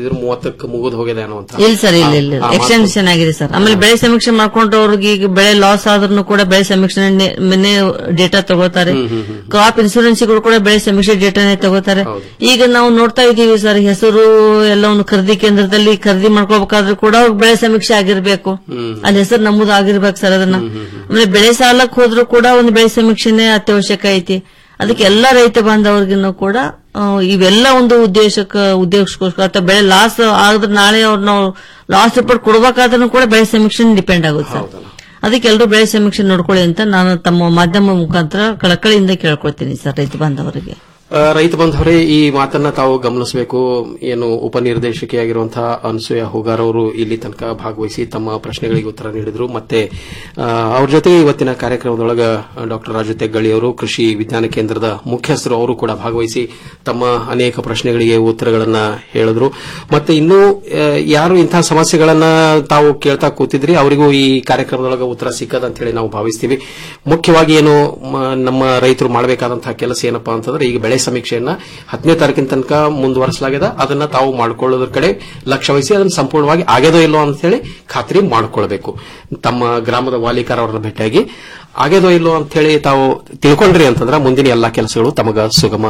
ಹೇಳಿದ್ರು ಮೂವತ್ತಕ್ಕೆ ಮುಗಿದು ಹೋಗಿದೆ ಅನ್ನುವಂತ ಇಲ್ಲ ಸರ್ ಇಲ್ಲ ಇಲ್ಲ ಆ- ಆ ಮಾತು- ಎಕ್ಸ್ಟೆನ್ಷನ್ ಆಗಿದೆ ಸರ್ ಆಮೇಲೆ ಬೆಳೆ ಸಮೀಕ್ಷೆ ಮಾಡ್ಕೊಂಡ್ರವ್ರಿಗೆ ಈಗ ಬೆಳೆ ಲಾಸ್ ಆದ್ರೂ ಕೂಡ ಬೆಳೆ ಸಮೀಕ್ಷೆ ಡೇಟಾ ತಗೋತಾರೆ ಕ್ರಾಪ್ ಇನ್ಸೂರೆನ್ಸ್ಗಳು ಕೂಡ ಬೆಳೆ ಸಮೀಕ್ಷೆ ಡೇಟಾನೇ ತಗೋತಾರೆ ಈಗ ನಾವು ನೋಡ್ತಾ ಇದೀವಿ ಸರ್ ಹೆಸರು ಎಲ್ಲವನ್ನು ಖರೀದಿ ಕೇಂದ್ರದಲ್ಲಿ ಖರೀದಿ ಮಾಡ್ಕೋಬೇಕಾದ್ರೂ ಕೂಡ ಅವ್ರಿಗೆ ಬೆಳೆ ಸಮೀಕ್ಷೆ ಆಗಿರ್ಬೇಕು ಅಲ್ಲಿ ಹೆಸರು ನಮೂದು ಆಗಿರ್ಬೇಕು ಸರ್ ಅದನ್ನ ಆಮೇಲೆ ಬೆಳೆ ಸಾಲಕ್ ಹೋದ್ರೂ ಕೂಡ ಒಂದು ಬೆಳೆ ಸಮೀಕ್ಷೆನೇ ಅತ್ಯವಶ್ಯಕ ಐತಿ ಅದಕ್ಕೆ ಎಲ್ಲ ರೈತ ಬಾಂಧವರಿಗೂ ಕೂಡ ಆ, ಇವೆಲ್ಲ ಒಂದು ಉದ್ದೇಶಕ್ಕೆ ಉದ್ದೇಶಕ್ಕೋಸ್ಕರ ಅಥವಾ ಬೆಳೆ ಲಾಸ್ ಆದ್ರೆ ನಾಳೆ ಅವ್ರು ನಾವು ಲಾಸ್ ರಿಪೋರ್ಟ್ ಕೊಡ್ಬೇಕಾದ್ರೂ ಕೂಡ ಬೆಳೆ ಸಮೀಕ್ಷೆ ಡಿಪೆಂಡ್ ಆಗುತ್ತೆ ಸರ್ ಅದಕ್ಕೆ ಎಲ್ಲರೂ ಬೆಳೆ ಸಮೀಕ್ಷೆ ನೋಡ್ಕೊಳ್ಳಿ ಅಂತ ನಾನು ತಮ್ಮ ಮಾಧ್ಯಮ ಮುಖಾಂತರ ಕಳಕಳಿಯಿಂದ ಕೇಳ್ಕೊಳ್ತೀನಿ ಸರ್ ರೈತ ಬಾಂಧವರಿಗೆ ಆ, ರೈತ ಬಂಧವರೇ ಈ ಮಾತನ್ನ ತಾವು ಗಮನಿಸಬೇಕು ಏನು ಉಪನಿರ್ದೇಶಕಿಯಾಗಿರುವಂತಹ ಅನಸೂಯ ಹುಗಾರ್ ಅವರು ಇಲ್ಲಿ ತನಕ ಭಾಗವಹಿಸಿ ತಮ್ಮ ಪ್ರಶ್ನೆಗಳಿಗೆ ಉತ್ತರ ನೀಡಿದ್ರು ಮತ್ತೆ ಆ, ಅವ್ರ ಜೊತೆಗೆ ಇವತ್ತಿನ ಕಾರ್ಯಕ್ರಮದೊಳಗ ಡಾಕ್ಟರ್ ರಾಜು ತೆಗ್ಗಳಿ ಅವರು ಕೃಷಿ ವಿಜ್ಞಾನ ಕೇಂದ್ರದ ಮುಖ್ಯಸ್ಥರು ಅವರು ಕೂಡ ಭಾಗವಹಿಸಿ ತಮ್ಮ ಅನೇಕ ಪ್ರಶ್ನೆಗಳಿಗೆ ಉತ್ತರಗಳನ್ನ ಹೇಳಿದ್ರು ಮತ್ತೆ ಇನ್ನೂ ಆ, ಯಾರು ಇಂತಹ ಸಮಸ್ಯೆಗಳನ್ನ ತಾವು ಕೇಳ್ತಾ ಕೂತಿದ್ರಿ ಅವರಿಗೂ ಈ ಕಾರ್ಯಕ್ರಮದೊಳಗ ಉತ್ತರ ಸಿಕ್ಕದ ಅಂತ ಹೇಳಿ ನಾವು ಭಾವಿಸ್ತೀವಿ ಮುಖ್ಯವಾಗಿ ಏನು ಮ- ನಮ್ಮ ರೈತರು ಮಾಡಬೇಕಾದಂತಹ ಕೆಲಸ ಏನಪ್ಪಾ ಅಂತಂದ್ರೆ ಈಗ ಬೆಳೆ ಸಮೀಕ್ಷೆಯನ್ನ ಹತ್ತನೇ ತಾರೀಕಿನ ತನಕ ಮುಂದುವರಿಸಲಾಗಿದೆ ಅದನ್ನ ತಾವು ಮಾಡ್ಕೊಳ್ಳೋದ್ರ ಕಡೆ ಲಕ್ಷ್ಯ ವಹಿಸಿ ಅದನ್ನ ಸಂಪೂರ್ಣವಾಗಿ ಆಗ್ಯದೋ ಇಲ್ಲೋ ಅಂತ ಹೇಳಿ ಖಾತ್ರಿ ಮಾಡ್ಕೊಳ್ಬೇಕು ತಮ್ಮ ಗ್ರಾಮದ ವಾಲಿಕಾರ ಅವರನ್ನ ಭೇಟಿಯಾಗಿ ಆಗ್ಯದೋ ಇಲ್ಲೋ ಅಂತ ಹೇಳಿ ತಾವು ತಿಳ್ಕೊಂಡ್ರಿ ಅಂತಂದ್ರೆ ಮುಂದಿನ ಎಲ್ಲಾ ಕೆಲಸಗಳು ತಮಗ ಸುಗಮ